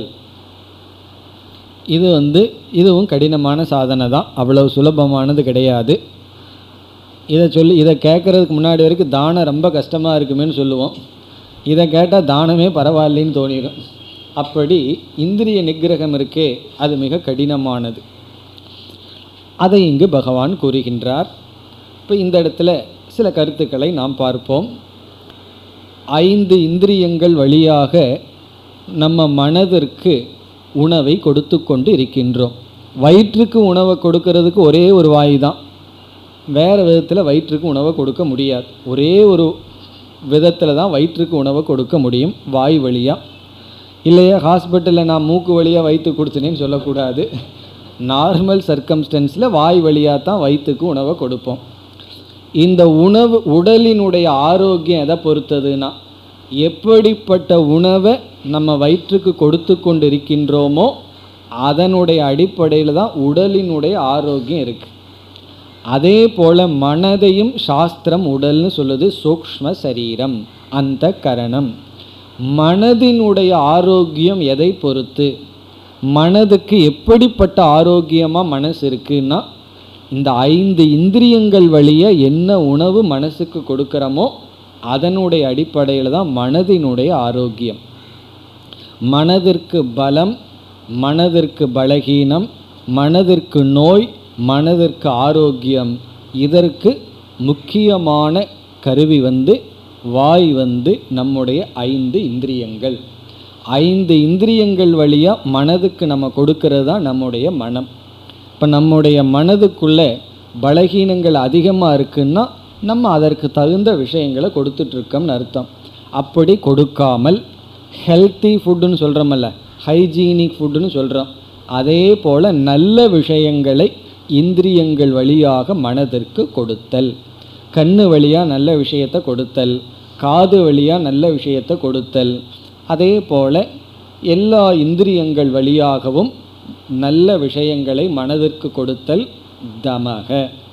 இது வந்து இதுவும் கடினமான சாதனை தான் அவ்வளவு சுலபமானது கிடையாது இதை சொல்லி இதை கேட்குறதுக்கு முன்னாடி வரைக்கும் தானம் ரொம்ப கஷ்டமாக இருக்குமேன்னு சொல்லுவோம் இதை கேட்டால் தானமே பரவாயில்லைன்னு தோணிடும் அப்படி இந்திரிய நிக்கிரகம் இருக்கே அது மிக கடினமானது அதை இங்கு பகவான் கூறுகின்றார் இப்போ இந்த இடத்துல சில கருத்துக்களை நாம் பார்ப்போம் ஐந்து இந்திரியங்கள் வழியாக நம்ம மனதிற்கு உணவை கொடுத்து கொண்டு இருக்கின்றோம் வயிற்றுக்கு உணவை கொடுக்கறதுக்கு ஒரே ஒரு வாய் தான் வேறு விதத்தில் வயிற்றுக்கு உணவை கொடுக்க முடியாது ஒரே ஒரு விதத்தில் தான் வயிற்றுக்கு உணவை கொடுக்க முடியும் வாய் வழியாக இல்லையா ஹாஸ்பிட்டலில் நான் மூக்கு வழியாக வயிற்று கொடுத்தனேன்னு சொல்லக்கூடாது நார்மல் சர்க்கம்ஸ்டன்ஸில் வாய் வழியாக தான் வயிற்றுக்கு உணவை கொடுப்போம் இந்த உணவு உடலினுடைய ஆரோக்கியம் எதை பொறுத்ததுன்னா எப்படிப்பட்ட உணவை நம்ம வயிற்றுக்கு கொடுத்து கொண்டு இருக்கின்றோமோ அதனுடைய அடிப்படையில் தான் உடலினுடைய ஆரோக்கியம் இருக்குது அதே போல் மனதையும் சாஸ்திரம் உடல்னு சொல்லுது சூக்ஷ்ம சரீரம் அந்த கரணம் மனதினுடைய ஆரோக்கியம் எதை பொறுத்து மனதுக்கு எப்படிப்பட்ட ஆரோக்கியமாக மனசு இருக்குன்னா இந்த ஐந்து இந்திரியங்கள் வழியாக என்ன உணவு மனசுக்கு கொடுக்குறோமோ அதனுடைய அடிப்படையில் தான் மனதினுடைய ஆரோக்கியம் மனதிற்கு பலம் மனதிற்கு பலகீனம் மனதிற்கு நோய் மனதிற்கு ஆரோக்கியம் இதற்கு முக்கியமான கருவி வந்து வாய் வந்து நம்முடைய ஐந்து இந்திரியங்கள் ஐந்து இந்திரியங்கள் வழியாக மனதுக்கு நம்ம கொடுக்கறது தான் நம்முடைய மனம் இப்போ நம்முடைய மனதுக்குள்ளே பலகீனங்கள் அதிகமாக இருக்குன்னா நம்ம அதற்கு தகுந்த விஷயங்களை கொடுத்துட்ருக்கோம்னு அர்த்தம் அப்படி கொடுக்காமல் ஹெல்த்தி ஃபுட்டுன்னு சொல்கிறோமல்ல ஹைஜீனிக் ஃபுட்டுன்னு சொல்கிறோம் அதே போல் நல்ல விஷயங்களை இந்திரியங்கள் வழியாக மனதிற்கு கொடுத்தல் கண்ணு வழியாக நல்ல விஷயத்தை கொடுத்தல் காது வழியாக நல்ல விஷயத்தை கொடுத்தல் அதே போல் எல்லா இந்திரியங்கள் வழியாகவும் நல்ல விஷயங்களை மனதிற்கு கொடுத்தல் தமக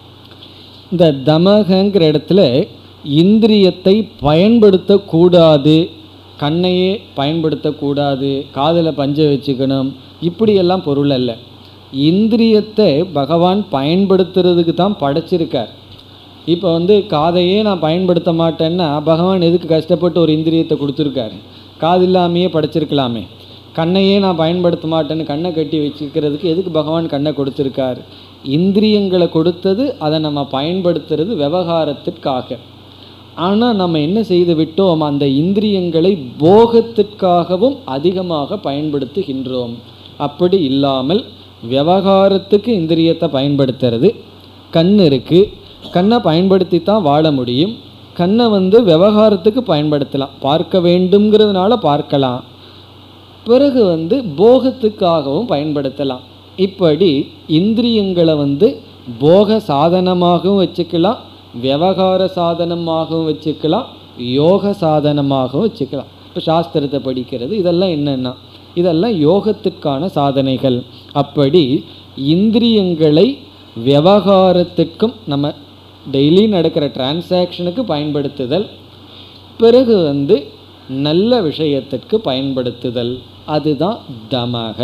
இந்த தமகங்கிற இடத்துல இந்திரியத்தை பயன்படுத்தக்கூடாது கண்ணையே பயன்படுத்தக்கூடாது காதில் பஞ்ச வச்சுக்கணும் இப்படியெல்லாம் பொருள் அல்ல இந்திரியத்தை பகவான் பயன்படுத்துறதுக்கு தான் படைச்சிருக்கார் இப்போ வந்து காதையே நான் பயன்படுத்த மாட்டேன்னா பகவான் எதுக்கு கஷ்டப்பட்டு ஒரு இந்திரியத்தை கொடுத்துருக்காரு காது இல்லாமையே படைச்சிருக்கலாமே கண்ணையே நான் பயன்படுத்த மாட்டேன்னு கண்ணை கட்டி வச்சுக்கிறதுக்கு எதுக்கு பகவான் கண்ணை கொடுத்துருக்கார் இந்திரியங்களை கொடுத்தது அதை நம்ம பயன்படுத்துறது விவகாரத்திற்காக ஆனால் நம்ம என்ன செய்து விட்டோம் அந்த இந்திரியங்களை போகத்திற்காகவும் அதிகமாக பயன்படுத்துகின்றோம் அப்படி இல்லாமல் விவகாரத்துக்கு இந்திரியத்தை பயன்படுத்துறது கண் இருக்குது கண்ணை பயன்படுத்தி தான் வாழ முடியும் கண்ணை வந்து விவகாரத்துக்கு பயன்படுத்தலாம் பார்க்க வேண்டுங்கிறதுனால பார்க்கலாம் பிறகு வந்து போகத்துக்காகவும் பயன்படுத்தலாம் இப்படி இந்திரியங்களை வந்து போக சாதனமாகவும் வச்சுக்கலாம் விவகார சாதனமாகவும் வச்சுக்கலாம் யோக சாதனமாகவும் வச்சுக்கலாம் இப்போ சாஸ்திரத்தை படிக்கிறது இதெல்லாம் என்னென்னா இதெல்லாம் யோகத்துக்கான சாதனைகள் அப்படி இந்திரியங்களை விவகாரத்துக்கும் நம்ம டெய்லி நடக்கிற டிரான்சாக்ஷனுக்கு பயன்படுத்துதல் பிறகு வந்து நல்ல விஷயத்திற்கு பயன்படுத்துதல் அதுதான் தமக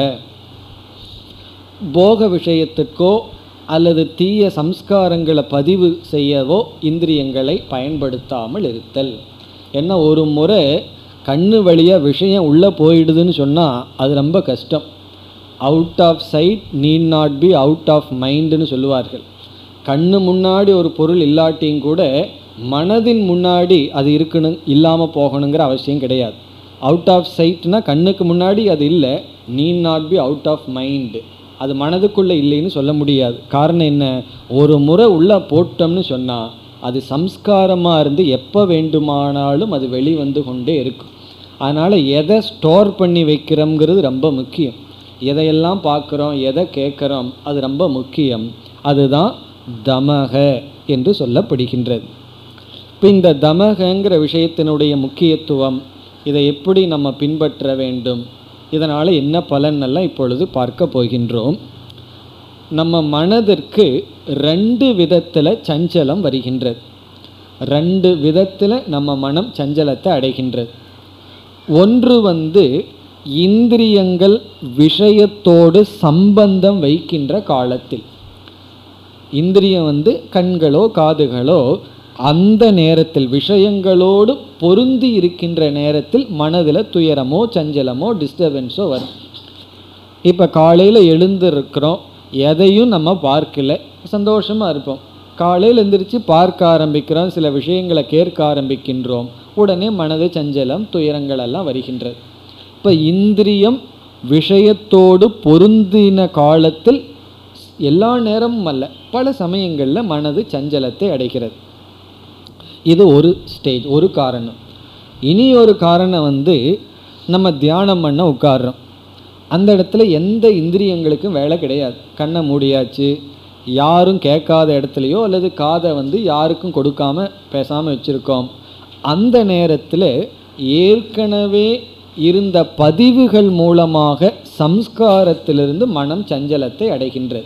போக விஷயத்துக்கோ அல்லது தீய சம்ஸ்காரங்களை பதிவு செய்யவோ இந்திரியங்களை பயன்படுத்தாமல் இருத்தல் என்ன ஒரு முறை கண்ணு வழியாக விஷயம் உள்ளே போயிடுதுன்னு சொன்னால் அது ரொம்ப கஷ்டம் out of sight need not be out of மைண்டுன்னு சொல்லுவார்கள் கண்ணு முன்னாடி ஒரு பொருள் இல்லாட்டியும் கூட மனதின் முன்னாடி அது இருக்கணும் இல்லாமல் போகணுங்கிற அவசியம் கிடையாது அவுட் ஆஃப் சைட்னா கண்ணுக்கு முன்னாடி அது இல்லை need not be out of mind அது மனதுக்குள்ளே இல்லைன்னு சொல்ல முடியாது காரணம் என்ன ஒரு முறை உள்ளே போட்டோம்னு சொன்னால் அது சம்ஸ்காரமாக இருந்து எப்போ வேண்டுமானாலும் அது வெளிவந்து கொண்டே இருக்கும் அதனால் எதை ஸ்டோர் பண்ணி வைக்கிறோங்கிறது ரொம்ப முக்கியம் எதையெல்லாம் பார்க்குறோம் எதை கேட்குறோம் அது ரொம்ப முக்கியம் அதுதான் தமக என்று சொல்லப்படுகின்றது இப்போ இந்த தமகங்கிற விஷயத்தினுடைய முக்கியத்துவம் இதை எப்படி நம்ம பின்பற்ற வேண்டும் இதனால் என்ன பலன் எல்லாம் இப்பொழுது பார்க்க போகின்றோம் நம்ம மனதிற்கு ரெண்டு விதத்தில் சஞ்சலம் வருகின்றது ரெண்டு விதத்தில் நம்ம மனம் சஞ்சலத்தை அடைகின்றது ஒன்று வந்து இந்திரியங்கள் விஷயத்தோடு சம்பந்தம் வைக்கின்ற காலத்தில் இந்திரியம் வந்து கண்களோ காதுகளோ அந்த நேரத்தில் விஷயங்களோடு பொருந்தி இருக்கின்ற நேரத்தில் மனதில் துயரமோ சஞ்சலமோ டிஸ்டர்பன்ஸோ வரும் இப்போ காலையில் எழுந்திருக்கிறோம் எதையும் நம்ம பார்க்கல சந்தோஷமாக இருப்போம் காலையில் எந்திரிச்சு பார்க்க ஆரம்பிக்கிறோம் சில விஷயங்களை கேட்க ஆரம்பிக்கின்றோம் உடனே மனது சஞ்சலம் துயரங்கள் எல்லாம் வருகின்றது இப்போ இந்திரியம் விஷயத்தோடு பொருந்தின காலத்தில் எல்லா நேரமும் அல்ல பல சமயங்களில் மனது சஞ்சலத்தை அடைகிறது இது ஒரு ஸ்டேஜ் ஒரு காரணம் இனி ஒரு காரணம் வந்து நம்ம தியானம் பண்ண உட்கார்றோம் அந்த இடத்துல எந்த இந்திரியங்களுக்கும் வேலை கிடையாது கண்ணை மூடியாச்சு யாரும் கேட்காத இடத்துலையோ அல்லது காதை வந்து யாருக்கும் கொடுக்காம பேசாமல் வச்சுருக்கோம் அந்த நேரத்தில் ஏற்கனவே இருந்த பதிவுகள் மூலமாக சம்ஸ்காரத்திலிருந்து மனம் சஞ்சலத்தை அடைகின்றது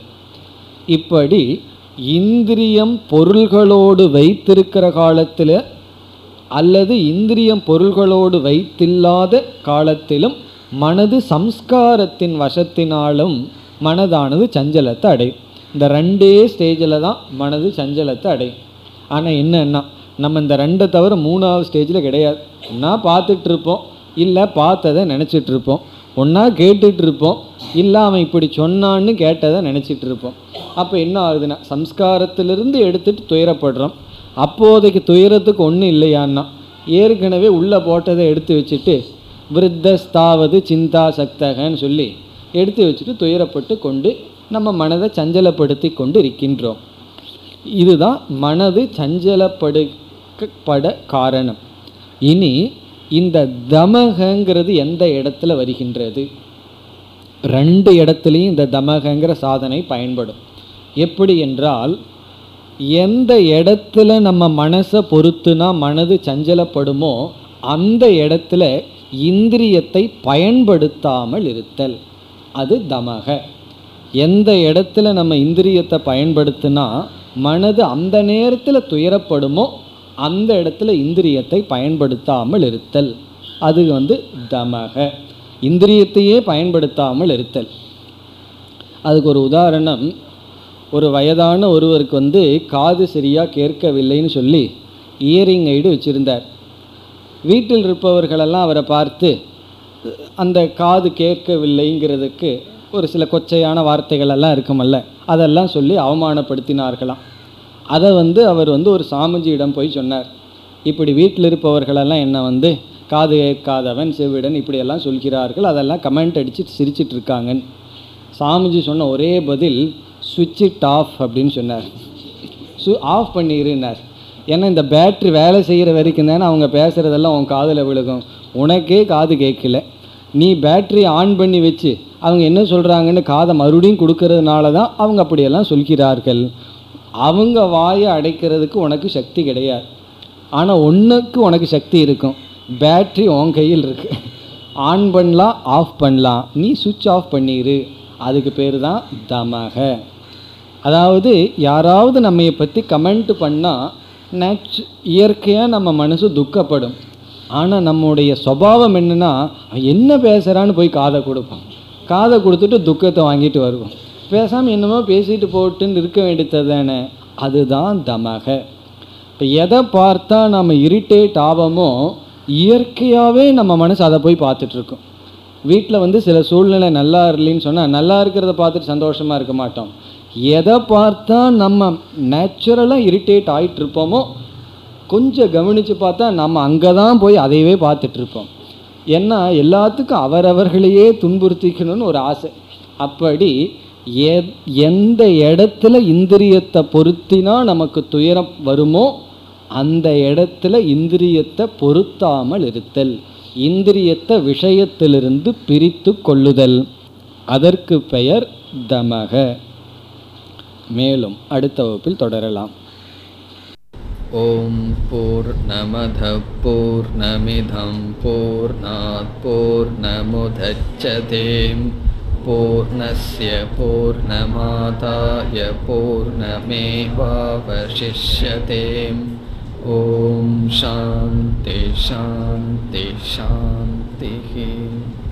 இப்படி இந்திரியம் பொருள்களோடு வைத்திருக்கிற காலத்தில் அல்லது இந்திரியம் பொருள்களோடு வைத்தில்லாத காலத்திலும் மனது சம்ஸ்காரத்தின் வசத்தினாலும் மனதானது சஞ்சலத்தை அடையும் இந்த ரெண்டே ஸ்டேஜில் தான் மனது சஞ்சலத்தை அடையும் ஆனால் என்னன்னா நம்ம இந்த ரெண்டை தவிர மூணாவது ஸ்டேஜில் கிடையாது ஒன்றா பார்த்துட்டு இருப்போம் இல்லை பார்த்ததை நினச்சிட்டு இருப்போம் ஒன்றா கேட்டுட்டு இருப்போம் இல்லை அவன் இப்படி சொன்னான்னு கேட்டதை நினச்சிட்டு இருப்போம் அப்போ என்ன ஆகுதுன்னா சம்ஸ்காரத்திலிருந்து எடுத்துட்டு துயரப்படுறோம் அப்போதைக்கு துயரத்துக்கு ஒன்றும் இல்லையான்னா ஏற்கனவே உள்ளே போட்டதை எடுத்து வச்சுட்டு விருத்தஸ்தாவது சிந்தா சக்தகன்னு சொல்லி எடுத்து வச்சுட்டு துயரப்பட்டு கொண்டு நம்ம மனதை சஞ்சலப்படுத்தி கொண்டு இருக்கின்றோம் இதுதான் மனது சஞ்சலப்படுக்கப்பட காரணம் இனி இந்த தமகங்கிறது எந்த இடத்துல வருகின்றது ரெண்டு இடத்துலையும் இந்த தமகங்கிற சாதனை பயன்படும் எப்படி என்றால் எந்த இடத்துல நம்ம மனசை பொறுத்துனா மனது சஞ்சலப்படுமோ அந்த இடத்துல இந்திரியத்தை பயன்படுத்தாமல் இருத்தல் அது தமக எந்த இடத்துல நம்ம இந்திரியத்தை பயன்படுத்தினா மனது அந்த நேரத்தில் துயரப்படுமோ அந்த இடத்துல இந்திரியத்தை பயன்படுத்தாமல் இருத்தல் அது வந்து தமக இந்திரியத்தையே பயன்படுத்தாமல் இருத்தல் அதுக்கு ஒரு உதாரணம் ஒரு வயதான ஒருவருக்கு வந்து காது சரியாக கேட்கவில்லைன்னு சொல்லி இயரிங் ஐடு வச்சுருந்தார் வீட்டில் இருப்பவர்களெல்லாம் அவரை பார்த்து அந்த காது கேட்கவில்லைங்கிறதுக்கு ஒரு சில கொச்சையான வார்த்தைகள் எல்லாம் இருக்குமல்ல அதெல்லாம் சொல்லி அவமானப்படுத்தினார்களாம் அதை வந்து அவர் வந்து ஒரு சாமிஜியிடம் போய் சொன்னார் இப்படி வீட்டில் இருப்பவர்களெல்லாம் என்ன வந்து காது கேட்காதவன் செவிடன் இப்படியெல்லாம் சொல்கிறார்கள் அதெல்லாம் கமெண்ட் அடித்து சிரிச்சிட்டு இருக்காங்கன்னு சாமிஜி சொன்ன ஒரே பதில் சுவிட்ச் இட் ஆஃப் அப்படின்னு சொன்னார் சு ஆஃப் பண்ணிருன்னார் ஏன்னா இந்த பேட்ரி வேலை செய்கிற வரைக்கும் தானே அவங்க பேசுகிறதெல்லாம் உன் காதில் விழுகும் உனக்கே காது கேட்கல நீ பேட்ரி ஆன் பண்ணி வச்சு அவங்க என்ன சொல்கிறாங்கன்னு காதை மறுபடியும் கொடுக்கறதுனால தான் அவங்க அப்படியெல்லாம் சொல்கிறார்கள் அவங்க வாயை அடைக்கிறதுக்கு உனக்கு சக்தி கிடையாது ஆனால் ஒன்றுக்கு உனக்கு சக்தி இருக்கும் பேட்ரி உன் கையில் இருக்கு ஆன் பண்ணலாம் ஆஃப் பண்ணலாம் நீ சுவிட்ச் ஆஃப் பண்ணிடு அதுக்கு பேர் தான் தமக அதாவது யாராவது நம்மையை பற்றி கமெண்ட் பண்ணால் நேச்சு இயற்கையாக நம்ம மனசு துக்கப்படும் ஆனால் நம்முடைய சுபாவம் என்னென்னா அவன் என்ன பேசுகிறான்னு போய் காதை கொடுப்போம் காதை கொடுத்துட்டு துக்கத்தை வாங்கிட்டு வருவோம் பேசாமல் என்னமோ பேசிட்டு போட்டுன்னு இருக்க வேண்டியது தானே அதுதான் தமக இப்போ எதை பார்த்தா நம்ம இரிட்டேட் ஆவோமோ இயற்கையாகவே நம்ம மனசு அதை போய் பார்த்துட்ருக்கோம் வீட்டில் வந்து சில சூழ்நிலை நல்லா இல்லைன்னு சொன்னால் நல்லா இருக்கிறத பார்த்துட்டு சந்தோஷமாக இருக்க மாட்டோம் எதை பார்த்தா நம்ம நேச்சுரலாக இரிட்டேட் ஆகிட்டு இருப்போமோ கொஞ்சம் கவனித்து பார்த்தா நம்ம அங்கே தான் போய் அதையவே பார்த்துட்ருப்போம் ஏன்னா எல்லாத்துக்கும் அவரவர்களையே துன்புறுத்திக்கணும்னு ஒரு ஆசை அப்படி எ எந்த இடத்துல இந்திரியத்தை பொருத்தினா நமக்கு துயரம் வருமோ அந்த இடத்துல இந்திரியத்தை பொருத்தாமல் இருத்தல் இந்திரியத்தை விஷயத்திலிருந்து பிரித்து கொள்ளுதல் அதற்கு பெயர் தமக மேலும் அடுத்த வகுப்பில் தொடரலாம் ॐ पूर्णमधः पूर्णमिधं पूर्णात् पूर्णमुदच्छते पूर्णस्य पूर्णमादाय पूर्णमेवावशिष्यते ॐ शान्ति शान्ति शान्तिः